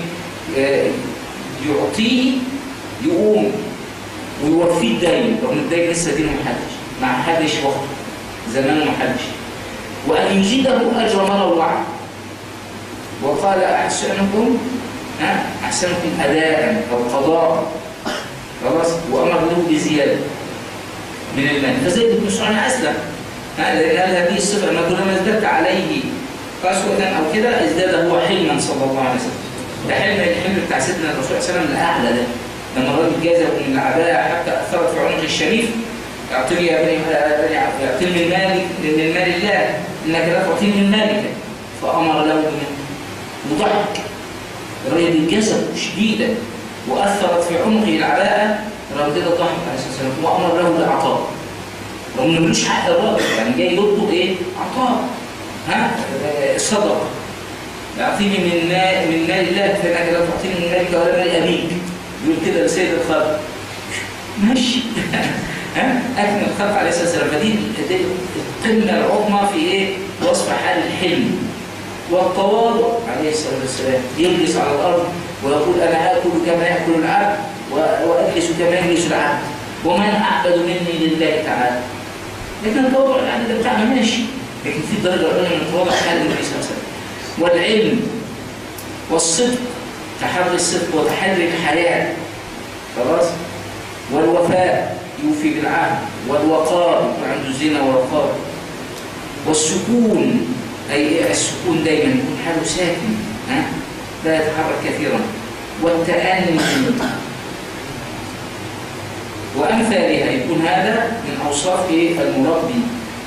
يعطيه يقوم ويوفيه الدين رغم الدين لسه دينه ما حدش ما حدش وقته زمانه ما حدش وأن يزيده أجر مرة وعد وقال أحسنكم أحسنكم أداء أو قضاء خلاص وأمر له بزيادة من المال فزيد بن سعيد أسلم لأن هذه الصفة ما كلما ازددت عليه قسوة أو كده ازداد هو حلما صلى الله عليه وسلم ده حلم الحلم بتاع سيدنا الرسول صلى الله عليه وسلم الأعلى ده لما الراجل جازه من العباءة حتى أثرت في عنق الشريف اعطني يا بني اعطني من مالك من المال الله انك لا تعطيني من مالك فامر له وضحك الرجل جسد شديدا واثرت في عنقه العباءه الراجل كده ضحك عليه الصلاه والسلام وامر له بالعطاء رغم انه ملوش حق الراجل يعني جاي يطلب ايه؟ عطاء ها صدقه اعطيني من مال من مال الله فانك لا تعطيني من مالك ولا مال ابيك يقول كده لسيد الخلق ماشي ها اكمل الخلق عليه الصلاه والسلام فدي دي القمه العظمى في ايه؟ وصف حال الحلم والتواضع عليه الصلاه والسلام يجلس على الارض ويقول انا اكل كما ياكل العبد و- واجلس كما يجلس العبد ومن اعبد مني لله تعالى لكن التواضع يعني ده بتاعنا ماشي لكن في درجه اعلى من التواضع حال النبي صلى الله عليه وسلم والعلم والصدق تحري الصدق وتحري الحياه خلاص والوفاء يوفي بالعهد والوقار يكون عنده زنا ووقار والسكون أي إيه السكون دايما يكون حاله ساكن ها لا يتحرك كثيرا والتأني وأمثالها يكون هذا من أوصاف إيه؟ المربي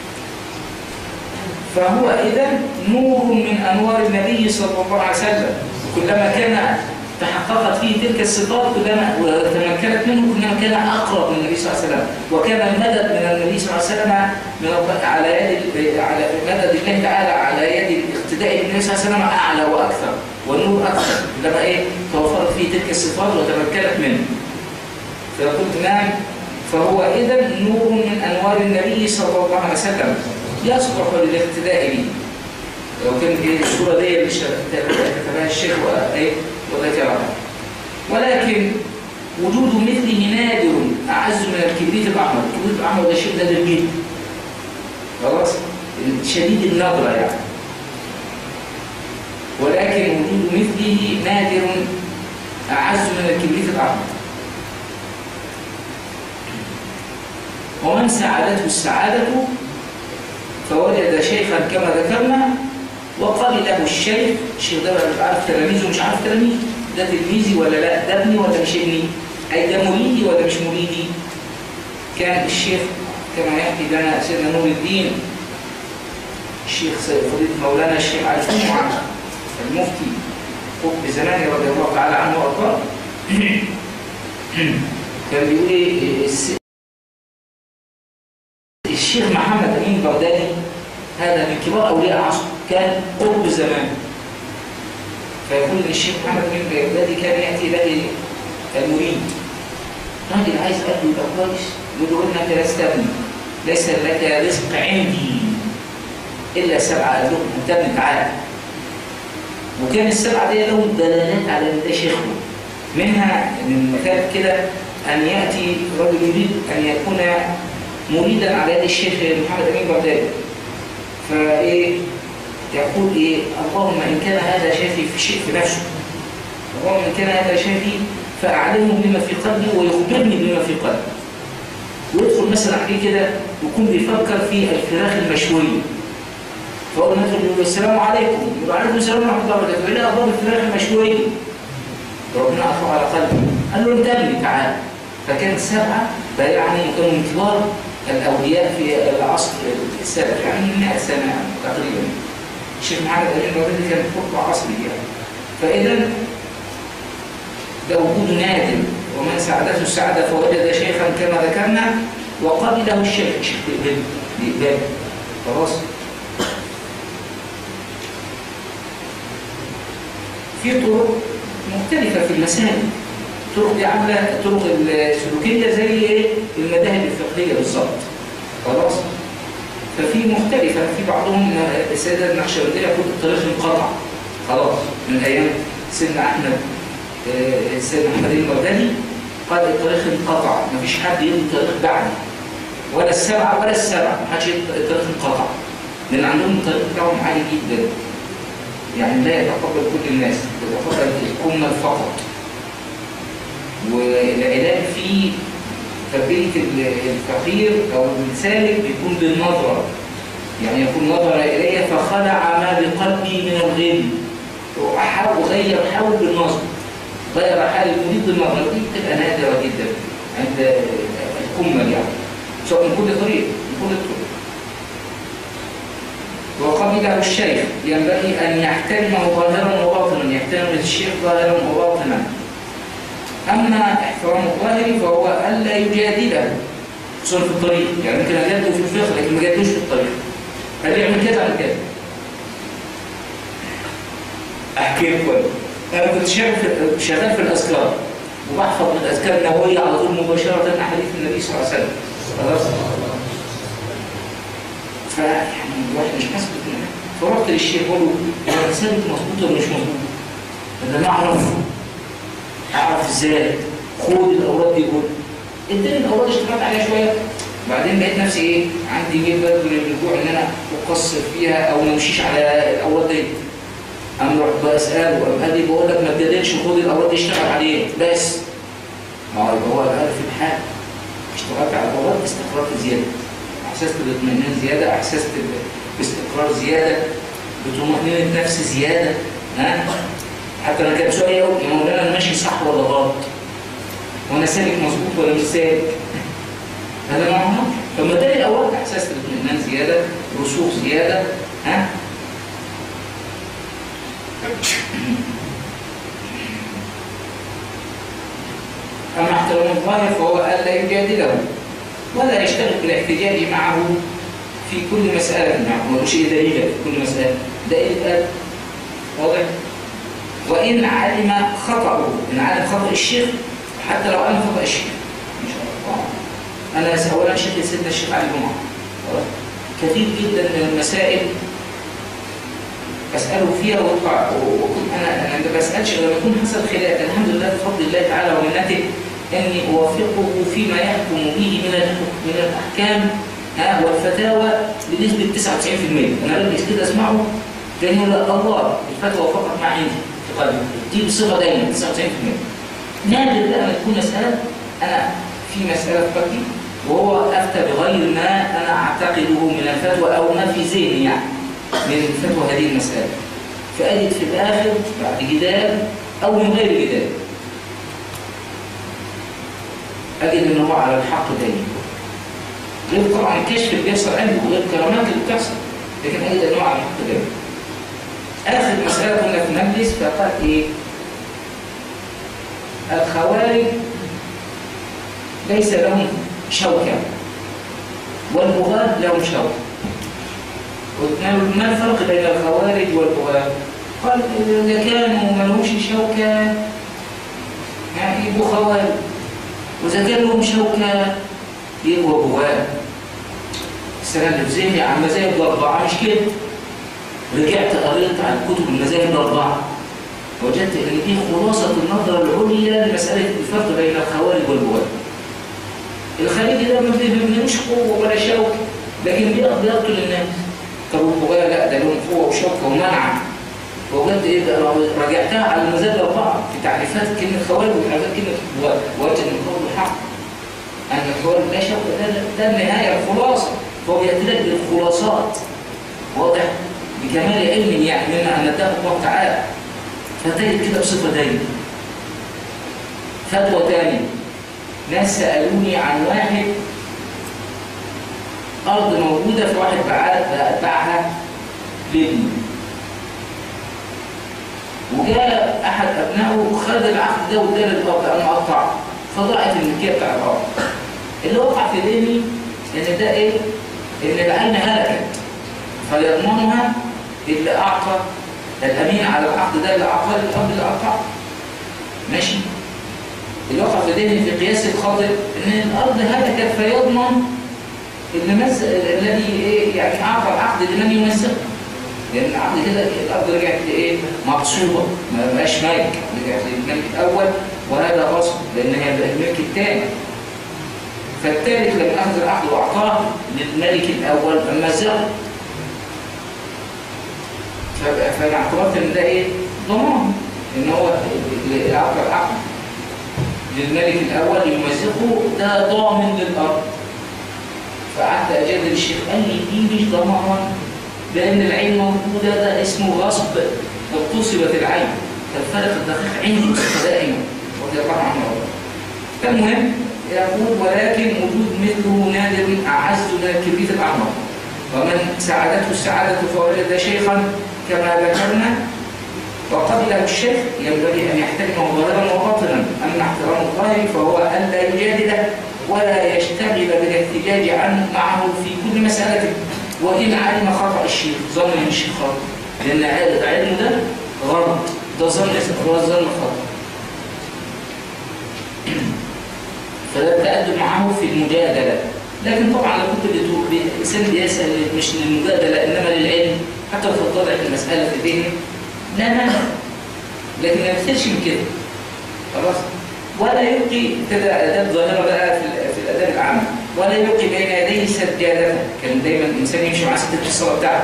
فهو إذا نور من أنوار النبي صلى الله عليه وسلم كلما كان تحققت فيه تلك الصفات كلما وتمكنت منه كلما كان أقرب من النبي صلى الله عليه وسلم وكان المدد من النبي صلى الله عليه وسلم من الله على يد على مدد الله تعالى على يد الاقتداء بالنبي صلى الله عليه وسلم أعلى وأكثر والنور أكثر كلما إيه توفرت فيه تلك الصفات وتمكنت منه فيقول نعم فهو إذا نور من أنوار النبي صلى الله عليه وسلم يصلح للاقتداء به لو كان ايه الصورة دي اللي كتبها الشيخ وايه وذكرها ولكن وجود مثله نادر أعز من الكبريت الأحمر الكبريت الأحمر ده شيء نادر جدا خلاص شديد النظرة يعني ولكن وجود مثله نادر أعز من الكبريت الأحمر ومن سعادته السعادة فوجد شيخا كما ذكرنا وقال له الشيخ الشيخ ده مش عارف تلاميذه ومش عارف تلاميذه ده تلميذي ولا لا ده ابني ولا مش ابني اي ده مريدي ولا مش مريدي كان الشيخ كما يحكي لنا سيدنا نور الدين الشيخ فضيلة مولانا الشيخ علي جمعة المفتي قطب زماني رضي الله تعالى عنه وارضاه كان بيقول ايه الس- الشيخ محمد امين بغدادي هذا من كبار اولياء العصر كان قطب زمان فيقول ان الشيخ محمد امين بغدادي كان ياتي اليه المريد راجل عايز قلبه يبقى كويس يقول له انك لست ابني ليس لك رزق عندي الا سبعه قال لهم انت ابني تعالى وكان السبعه دي لهم دلالات على ان ده شيخه منها من مثال كده ان ياتي رجل يريد ان يكون مريدا على يد الشيخ محمد امين بغدادي فايه يقول ايه اللهم ان كان هذا شافي في شيء في نفسه اللهم ان كان هذا شافي فاعلمه بما في قلبي ويخبرني بما في قلبي ويدخل مثلا عليه كده يكون بيفكر في الفراخ المشويه فاول ما يدخل يقول السلام عليكم يقول عليكم السلام ورحمه الله وبركاته يقول لي اخبار الفراخ المشويه ربنا اعطاه على قلبي قال له انت ابني تعال فكان سبعه يعني كانوا من كبار الاولياء في العصر السابق يعني من 100 سنه يعني تقريبا الشيخ محمد امين الرضي كان خطبه عصري يعني فاذا ده وجود نادر ومن سعادته السعاده فوجد شيخا كما ذكرنا وقبله الشيخ الشيخ بيقبل بيقبل خلاص في طرق مختلفة في المسائل الطرق دي عاملة الطرق السلوكية زي ايه المذاهب الفقهية بالظبط خلاص ففي مختلفة في بعضهم السيدة النقشبندية يقول الطريق انقطع خلاص من أيام سيدنا أحمد آه، السيد أحمد البغدادي قال الطريق انقطع مفيش حد يدي الطريق بعدي ولا السبعة ولا السبعة محدش يدي الطريق انقطع لأن عندهم الطريق بتاعهم عالي جدا يعني لا يتقبل كل الناس يتقبل الكمل فقط والعلاج في تربية الفقير أو السالك بيكون بالنظرة يعني يكون نظر إلي فخلع ما بقلبي من الغل وأحاول غير حاول بالنظر غير حال المريد بالنظر دي بتبقى نادرة جدا عند الكمل يعني سواء من كل طريق من كل الطرق وقبله الشيخ ينبغي أن يحترمه ظاهرا وباطنا يحترم الشيخ ظاهرا وباطنا أما احترام الظاهر فهو ألا يجادله خصوصا في الطريق يعني ممكن أجادله في الفقه لكن ما جادلوش في الطريق قال يعمل كذا عمل كذا أحكي لكم أنا كنت شغال في شغال في الأذكار وبحفظ من الأذكار النووية على طول مباشرة أحاديث النبي صلى الله عليه وسلم خلاص فيعني الواحد مش حاسس بكده فرحت للشيخ بقول له هو رسالة مظبوطة ولا مش مظبوطة؟ أنا ما أعرف أعرف إزاي خد الأوراد دي قول اداني الأوراد اشتغلت عليها شوية بعدين لقيت نفسي إيه عندي جيل بدر الرجوع إن أنا أقصر فيها أو ما امشيش على الأوراد دي أم رحت بسأله أم قال لي بقول لك ما تجادلش خد الأوراد دي اشتغل عليه بس ما هو يبقى هو عارف الحال اشتغلت على الأوراد استقرارت زيادة احسست باطمئنان زياده احسست باستقرار زياده بطمأنينة نفس زياده ها حتى انا كان سؤالي يقول يا مولانا انا ماشي صح ولا غلط وانا سالك مظبوط ولا مش سالك هذا ما هو فما ده الاول احسست باطمئنان زياده رسوخ زياده ها اما احترام الله فهو الا يجادله ولا يشتغل بالاحتجاج معه في كل مسألة معه مش دليلا في كل مسألة ده إيه واضح وإن علم خطأه إن علم خطأ الشيخ حتى لو علم خطأ الشيخ إن شاء الله أنا أولا شيخ سيدنا الشيخ علي جمعة كثير جدا من المسائل بسأله فيها وقع أنا أنا ما بسألش لما يكون حصل خلاف الحمد لله بفضل الله تعالى ومنته أني أوافقه فيما يحكم به من من الأحكام ها والفتاوى بنسبة 99% أنا لما كده أسمعه كان يقول الله الفتوى وافقت مع عندي في قلبي دي بصيغة دايما 99% نادر بقى ما تكون مسألة أنا في مسألة في قلبي وهو أفتى بغير ما أنا أعتقده من الفتوى أو ما في ذهني يعني من فتوى هذه المسألة فأجد في الآخر بعد جدال أو من غير جدال أجد إن هو على الحق دايما غير طبعا الكشف اللي بيحصل عنده وغير الكرامات اللي بتحصل لكن أجد إن هو على الحق دايما آخر مسألة كنا في مجلس فقال إيه الخوارج ليس لهم شوكة والبغاة لهم شوكة ما الفرق بين الخوارج والبغاة؟ قال إذا كانوا ما لهمش شوكة يعني يبقوا خوارج وإذا كان لهم شوكة يبقوا بغاة السنة اللي في ذهني عن مذاهب الأربعة مش كده رجعت قريت عن كتب المذاهب الأربعة وجدت ان دي خلاصة النظرة العليا لمسألة الفرق بين الخوارج والبغاة الخارجي ده ما بيبنيش قوة ولا شوك لكن بيقتل الناس طب والبغاة لا ده لهم قوة وشوكة ومنع وجدت ايه ده رجعتها على المذاهب الأربعة في تعريفات كلمة خوارج وتعريفات كلمة بغاة وجدت ان القول الحق أن الخوارج لا شوكة ده, ده النهاية الخلاصة فهو بيأتي بالخلاصات واضح بكمال علم يعني مما أن نداه الله تعالى فتجد كده بصفة دايما فتوى تاني ناس سألوني عن واحد أرض موجودة في واحد باعها لابنه وجاء أحد أبنائه خد العقد ده واداله الأرض أنا مقطعه فضاعت الملكية بتاع الأرض اللي وقع في ذهني إن ده إيه؟ إن العين هلكت فيضمنها اللي أعطى الأمين على العقد ده اللي أعطاه الأرض اللي أعطاه ماشي اللي وقع في ذهني في قياس الخاطئ إن الأرض هلكت فيضمن الممز الذي إيه يعني أعطى العقد لمن يمسكه لأن العقد كده الأرض رجعت لإيه مغصوبة ما بقاش ملك رجعت للملك الأول وهذا غصب لأن هي بقت الملك الثاني فالثالث لما أخذ العقد وأعطاه للملك الأول فمزقه فانا اعتبرت ان ده ايه ضمان ان هو اللي اعطى العقد للملك الاول يمزقه ده ضامن للارض فقعدت اجادل الشيخ قال لي دي مش ضمان لان العين موجوده ده اسمه غصب لو اغتصبت العين فالفرق الدقيق عندي بصفه دائما رضي الله عنه المهم يقول ولكن وجود مثله نادر اعز من الكبريت الاعمر ومن ساعدته السعاده فوجد شيخا كما ذكرنا وقبله الشيخ ينبغي أن يحترمه ظاهرا وباطنا أما احترام الظاهر فهو أن لا يجادله ولا يشتغل بالاحتجاج عنه معه في كل مسألة وإن علم خطأ الشيخ ظن ان الشيخ خطأ لأن علمه ده غلط ده ظن ظن خطأ فده التأدب معه في المجادلة لكن طبعا لو كنت الإنسان بيسأل مش للمجادلة إنما للعلم حتى لو تطلعت المسألة في ذهنه لا مانع لكن ما يمثلش من كده خلاص ولا يلقي كده آداب ظاهرة بقى في, في الآداب العامة ولا يلقي بين يديه سجادة كان دايما الإنسان يمشي مع سجادة الصلاة بتاعته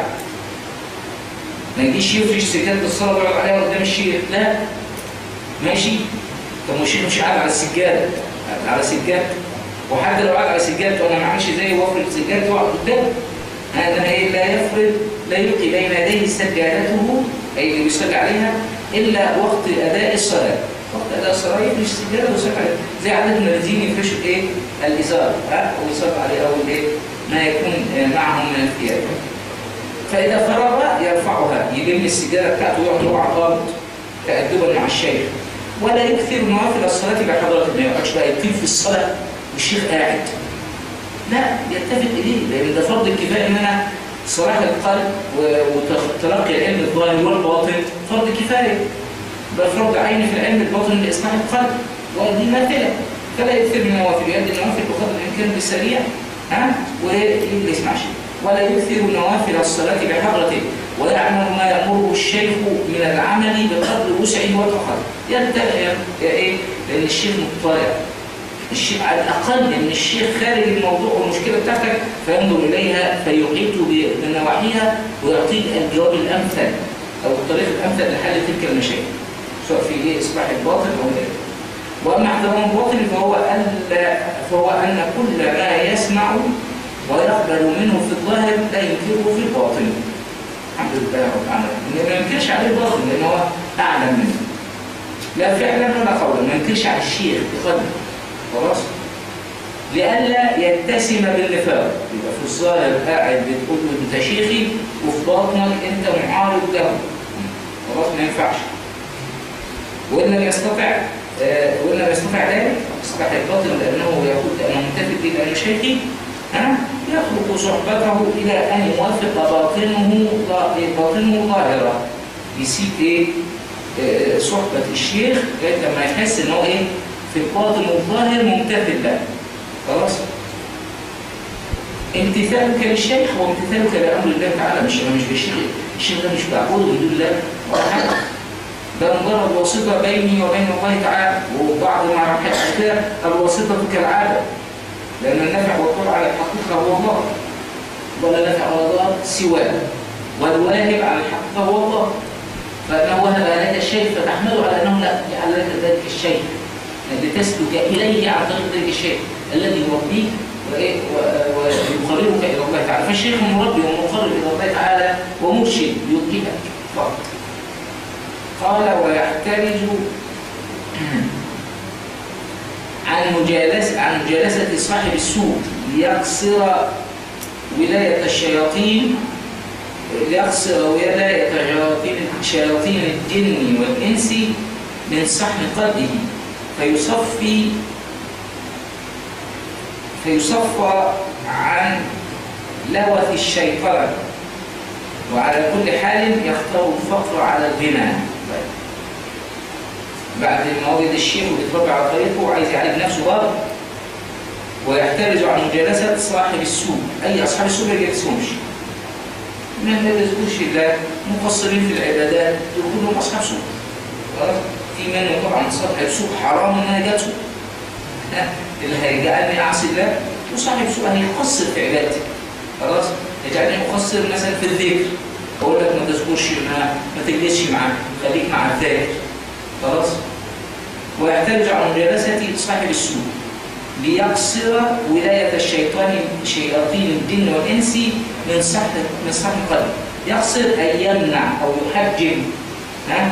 ما يجيش يفرش سجادة الصلاة ويقعد عليها قدام الشيخ لا ماشي طب الشيخ مش قاعد على السجادة على سجادة وحتى لو قاعد على سجادته وانا ما اعملش زي وافرد سجادته واقعد قدامه هذا ايه لا يفرض لا يلقي بين يديه سجادته اي اللي بيصلي عليها الا وقت اداء الصلاه وقت اداء الصلاه يفرش السجاده ويصلي عليها زي عادتنا الذين يفرشوا ايه الازار ها ويصلي عليه او الايه ما يكون معهم من الثياب فاذا فرغ يرفعها يلم السجاده بتاعته ويقعد هو على تادبا مع الشيخ ولا يكثر نوافل الصلاه بحضره ما يقعدش بقى يطيل في الصلاه والشيخ قاعد لا يتفق إليه لأن ده فرض الكفاية إن أنا صلاح القلب وتلقي العلم الظاهر والباطن فرض كفاية ده فرض عين في العلم الباطن لإصلاح القلب ودي نافلة فلا يكثر من النوافل يؤدي النوافل بقدر الإمكان بالسريع ها ويجلس مع شيء ولا يكثر نوافل الصلاة بحضرته ويعمل ما يأمره الشيخ من العمل بقدر وسعه وطاقته يبدأ إيه لأن الشيخ مطلع الشيخ على الأقل إن الشيخ خارج الموضوع والمشكلة بتاعتك فينظر إليها فيحيط بنواحيها ويعطيك الجواب الأمثل أو الطريق الأمثل لحل تلك المشاكل سواء في إيه إصلاح الباطل أو غيره وأما احترام الباطل فهو ألا فهو أن كل ما يسمع ويقبل منه في الظاهر لا ينكره في الباطن الحمد لله رب العالمين ما ينكرش عليه الباطل لأن هو أعلم منه لا فعلا ولا قولا ما ينكرش على الشيخ بقدر خلاص لئلا يتسم بالنفاق يبقى في الظاهر قاعد بتقول له انت شيخي وفي باطنك انت معارض له خلاص ما ينفعش وان لم يستطع آه وان لم يستطع ذلك اصبح الباطن لانه يقول انا متفق الى ان شيخي ها يخلق صحبته الى ان يوافق باطنه باطنه ظاهره يسيب ايه آه صحبه الشيخ لغايه لما يحس ان هو ايه في الباطن والظاهر ممتثل له خلاص امتثالك للشيخ هو امتثالك لامر الله تعالى مش مش بالشيخ الشيخ ده مش بعبده من دون الله ولا حاجه ده مجرد واسطه بيني وبين الله تعالى وبعض ما راح كده الواسطه كالعاده لان النفع والضر على الحقيقه هو الله ولا نفع ولا ضر سواه والواهب على الحقيقه هو الله فانه وهب لك الشيء فتحمله على انه لا جعل لك ذلك الشيء لتسلك إليه عن طريق ذلك الشيء الذي يربيك ويقربك إلى الله تعالى فالشيخ مربي ومقرب إلى الله تعالى ومرشد يوجهك فقط قال ويحترز عن مجالسة عن مجالسة صاحب السوء ليقصر ولاية الشياطين ليقصر ولاية شياطين شياطين الجن والإنس من صحن قلبه فيصفي فيصفى عن لوث الشيطان وعلى كل حال يختار الفقر على الغنى بعد ما وجد الشيخ وبيتربع على طريقه وعايز يعالج نفسه برضه ويحترز عن مجالسة صاحب السوء أي أصحاب السوء ما يجلسهمش من ما يذكرش الله مقصرين في العبادات دول كلهم أصحاب سوء في منه طبعا صاحب سوء حرام ان انا جاته اللي هيجعلني اعصي الله وصاحب سوء هيقصر في عبادتي خلاص يجعلني مقصر مثلا في الذكر اقول لك ما تذكرش ما ما تجلسش معاه خليك مع الذاكر خلاص ويحتاج عن مجالسة صاحب السوء ليقصر ولاية الشيطان شياطين الجن والإنس من صحن من صحن قلب يقصر أي يمنع أو يحجم ها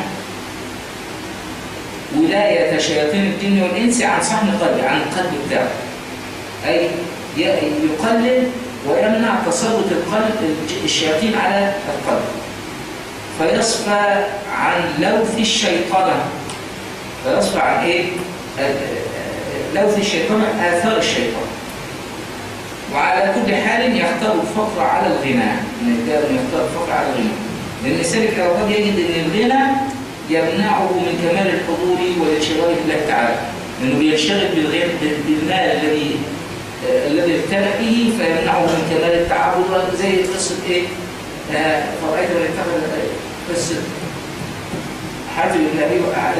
ولاية شياطين الجن والإنس عن صحن قلبي عن القلب بتاعه أي يقلل ويمنع تسلط القلب الشياطين على القلب فيصفى عن لوث الشيطان فيصفى عن إيه؟ لوث الشيطان آثار الشيطان وعلى كل حال يختار الفقر على الغنى يختار الفقر على الغنى لأن سالك الأوقات يجد أن الغنى يمنعه من كمال الحضور والانشغال بالله تعالى لأنه بينشغل بالغير بالمال الذي آه، الذي ابتلى به فيمنعه من كمال التعبد زي قصة إيه؟ آه، فرأيت من اتخذ قصة حاتم بن أبي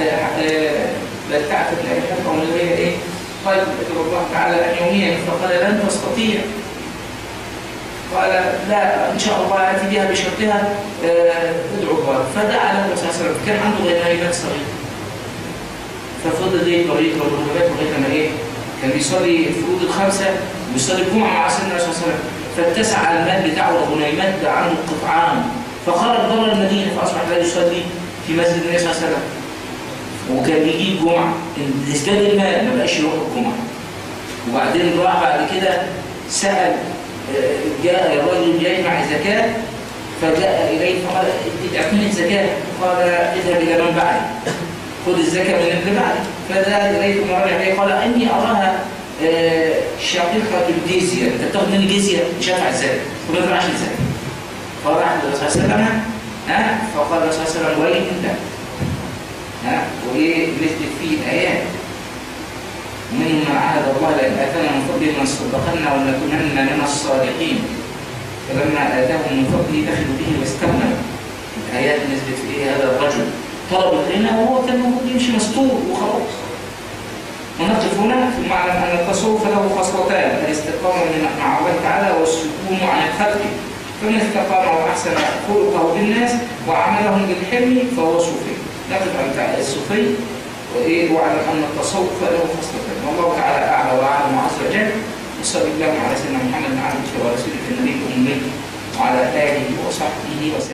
بلتعت بن أبي حاتم اللي هي إيه؟ قال ادعو الله تعالى أن يوميا فقال لن تستطيع قال لا ان شاء الله اتي بها بشرطها آه، ادعو الله فدعا له صلى الله عليه وسلم كان عنده غنائمات صغيره ففضل ايه طريق والغنائمات لغايه ما ايه كان بيصلي الفروض الخمسه وبيصلي الجمعه مع سيدنا صلى الله عليه وسلم فاتسع المال بتاعه والغنيمات ده عنده قطعان فخرج بره المدينه فاصبح لا يصلي في مسجد النبي صلى الله عليه وسلم وكان بيجيب جمعه ازداد المال ما بقاش يروح الجمعه وبعدين راح بعد كده سال جاء رجل يجمع الزكاة فجاء إليه فقال اعطيني الزكاة قال اذهب إلى من بعدي خذ الزكاة من اللي بعدي فذهب إليه ثم رجع إليه قال إني أراها آه، شقيقة الجزية أنت بتاخد مني جزية مش هدفع الزكاة وما يدفعش الزكاة فراح الرسول صلى الله عليه وسلم ها فقال الرسول صلى الله عليه وسلم ويل انت ها وايه نزلت فيه الايات ومنهم من عهد الله لئن اتانا من فضله لنصدقن ولنكونن من الصالحين فلما اتاهم من فضله اخذوا به واستغنوا الايات نزلت في ايه هذا الرجل طلب الغنى وهو كان المفروض يمشي مستور وخلاص ونقف هنا في المعنى ان التصوف له خصلتان الاستقامه مع الله تعالى والسكون عن الخلق فمن استقام واحسن خلقه بالناس وعملهم بالحلم فهو صوفي نقف عن الصوفي وايه واعلم ان التصوف له خصلتان والله تعالى اعلى واعلم عز وجل وصلى الله على سيدنا محمد عبده ورسوله النبي الامي وعلى اله وصحبه وسلم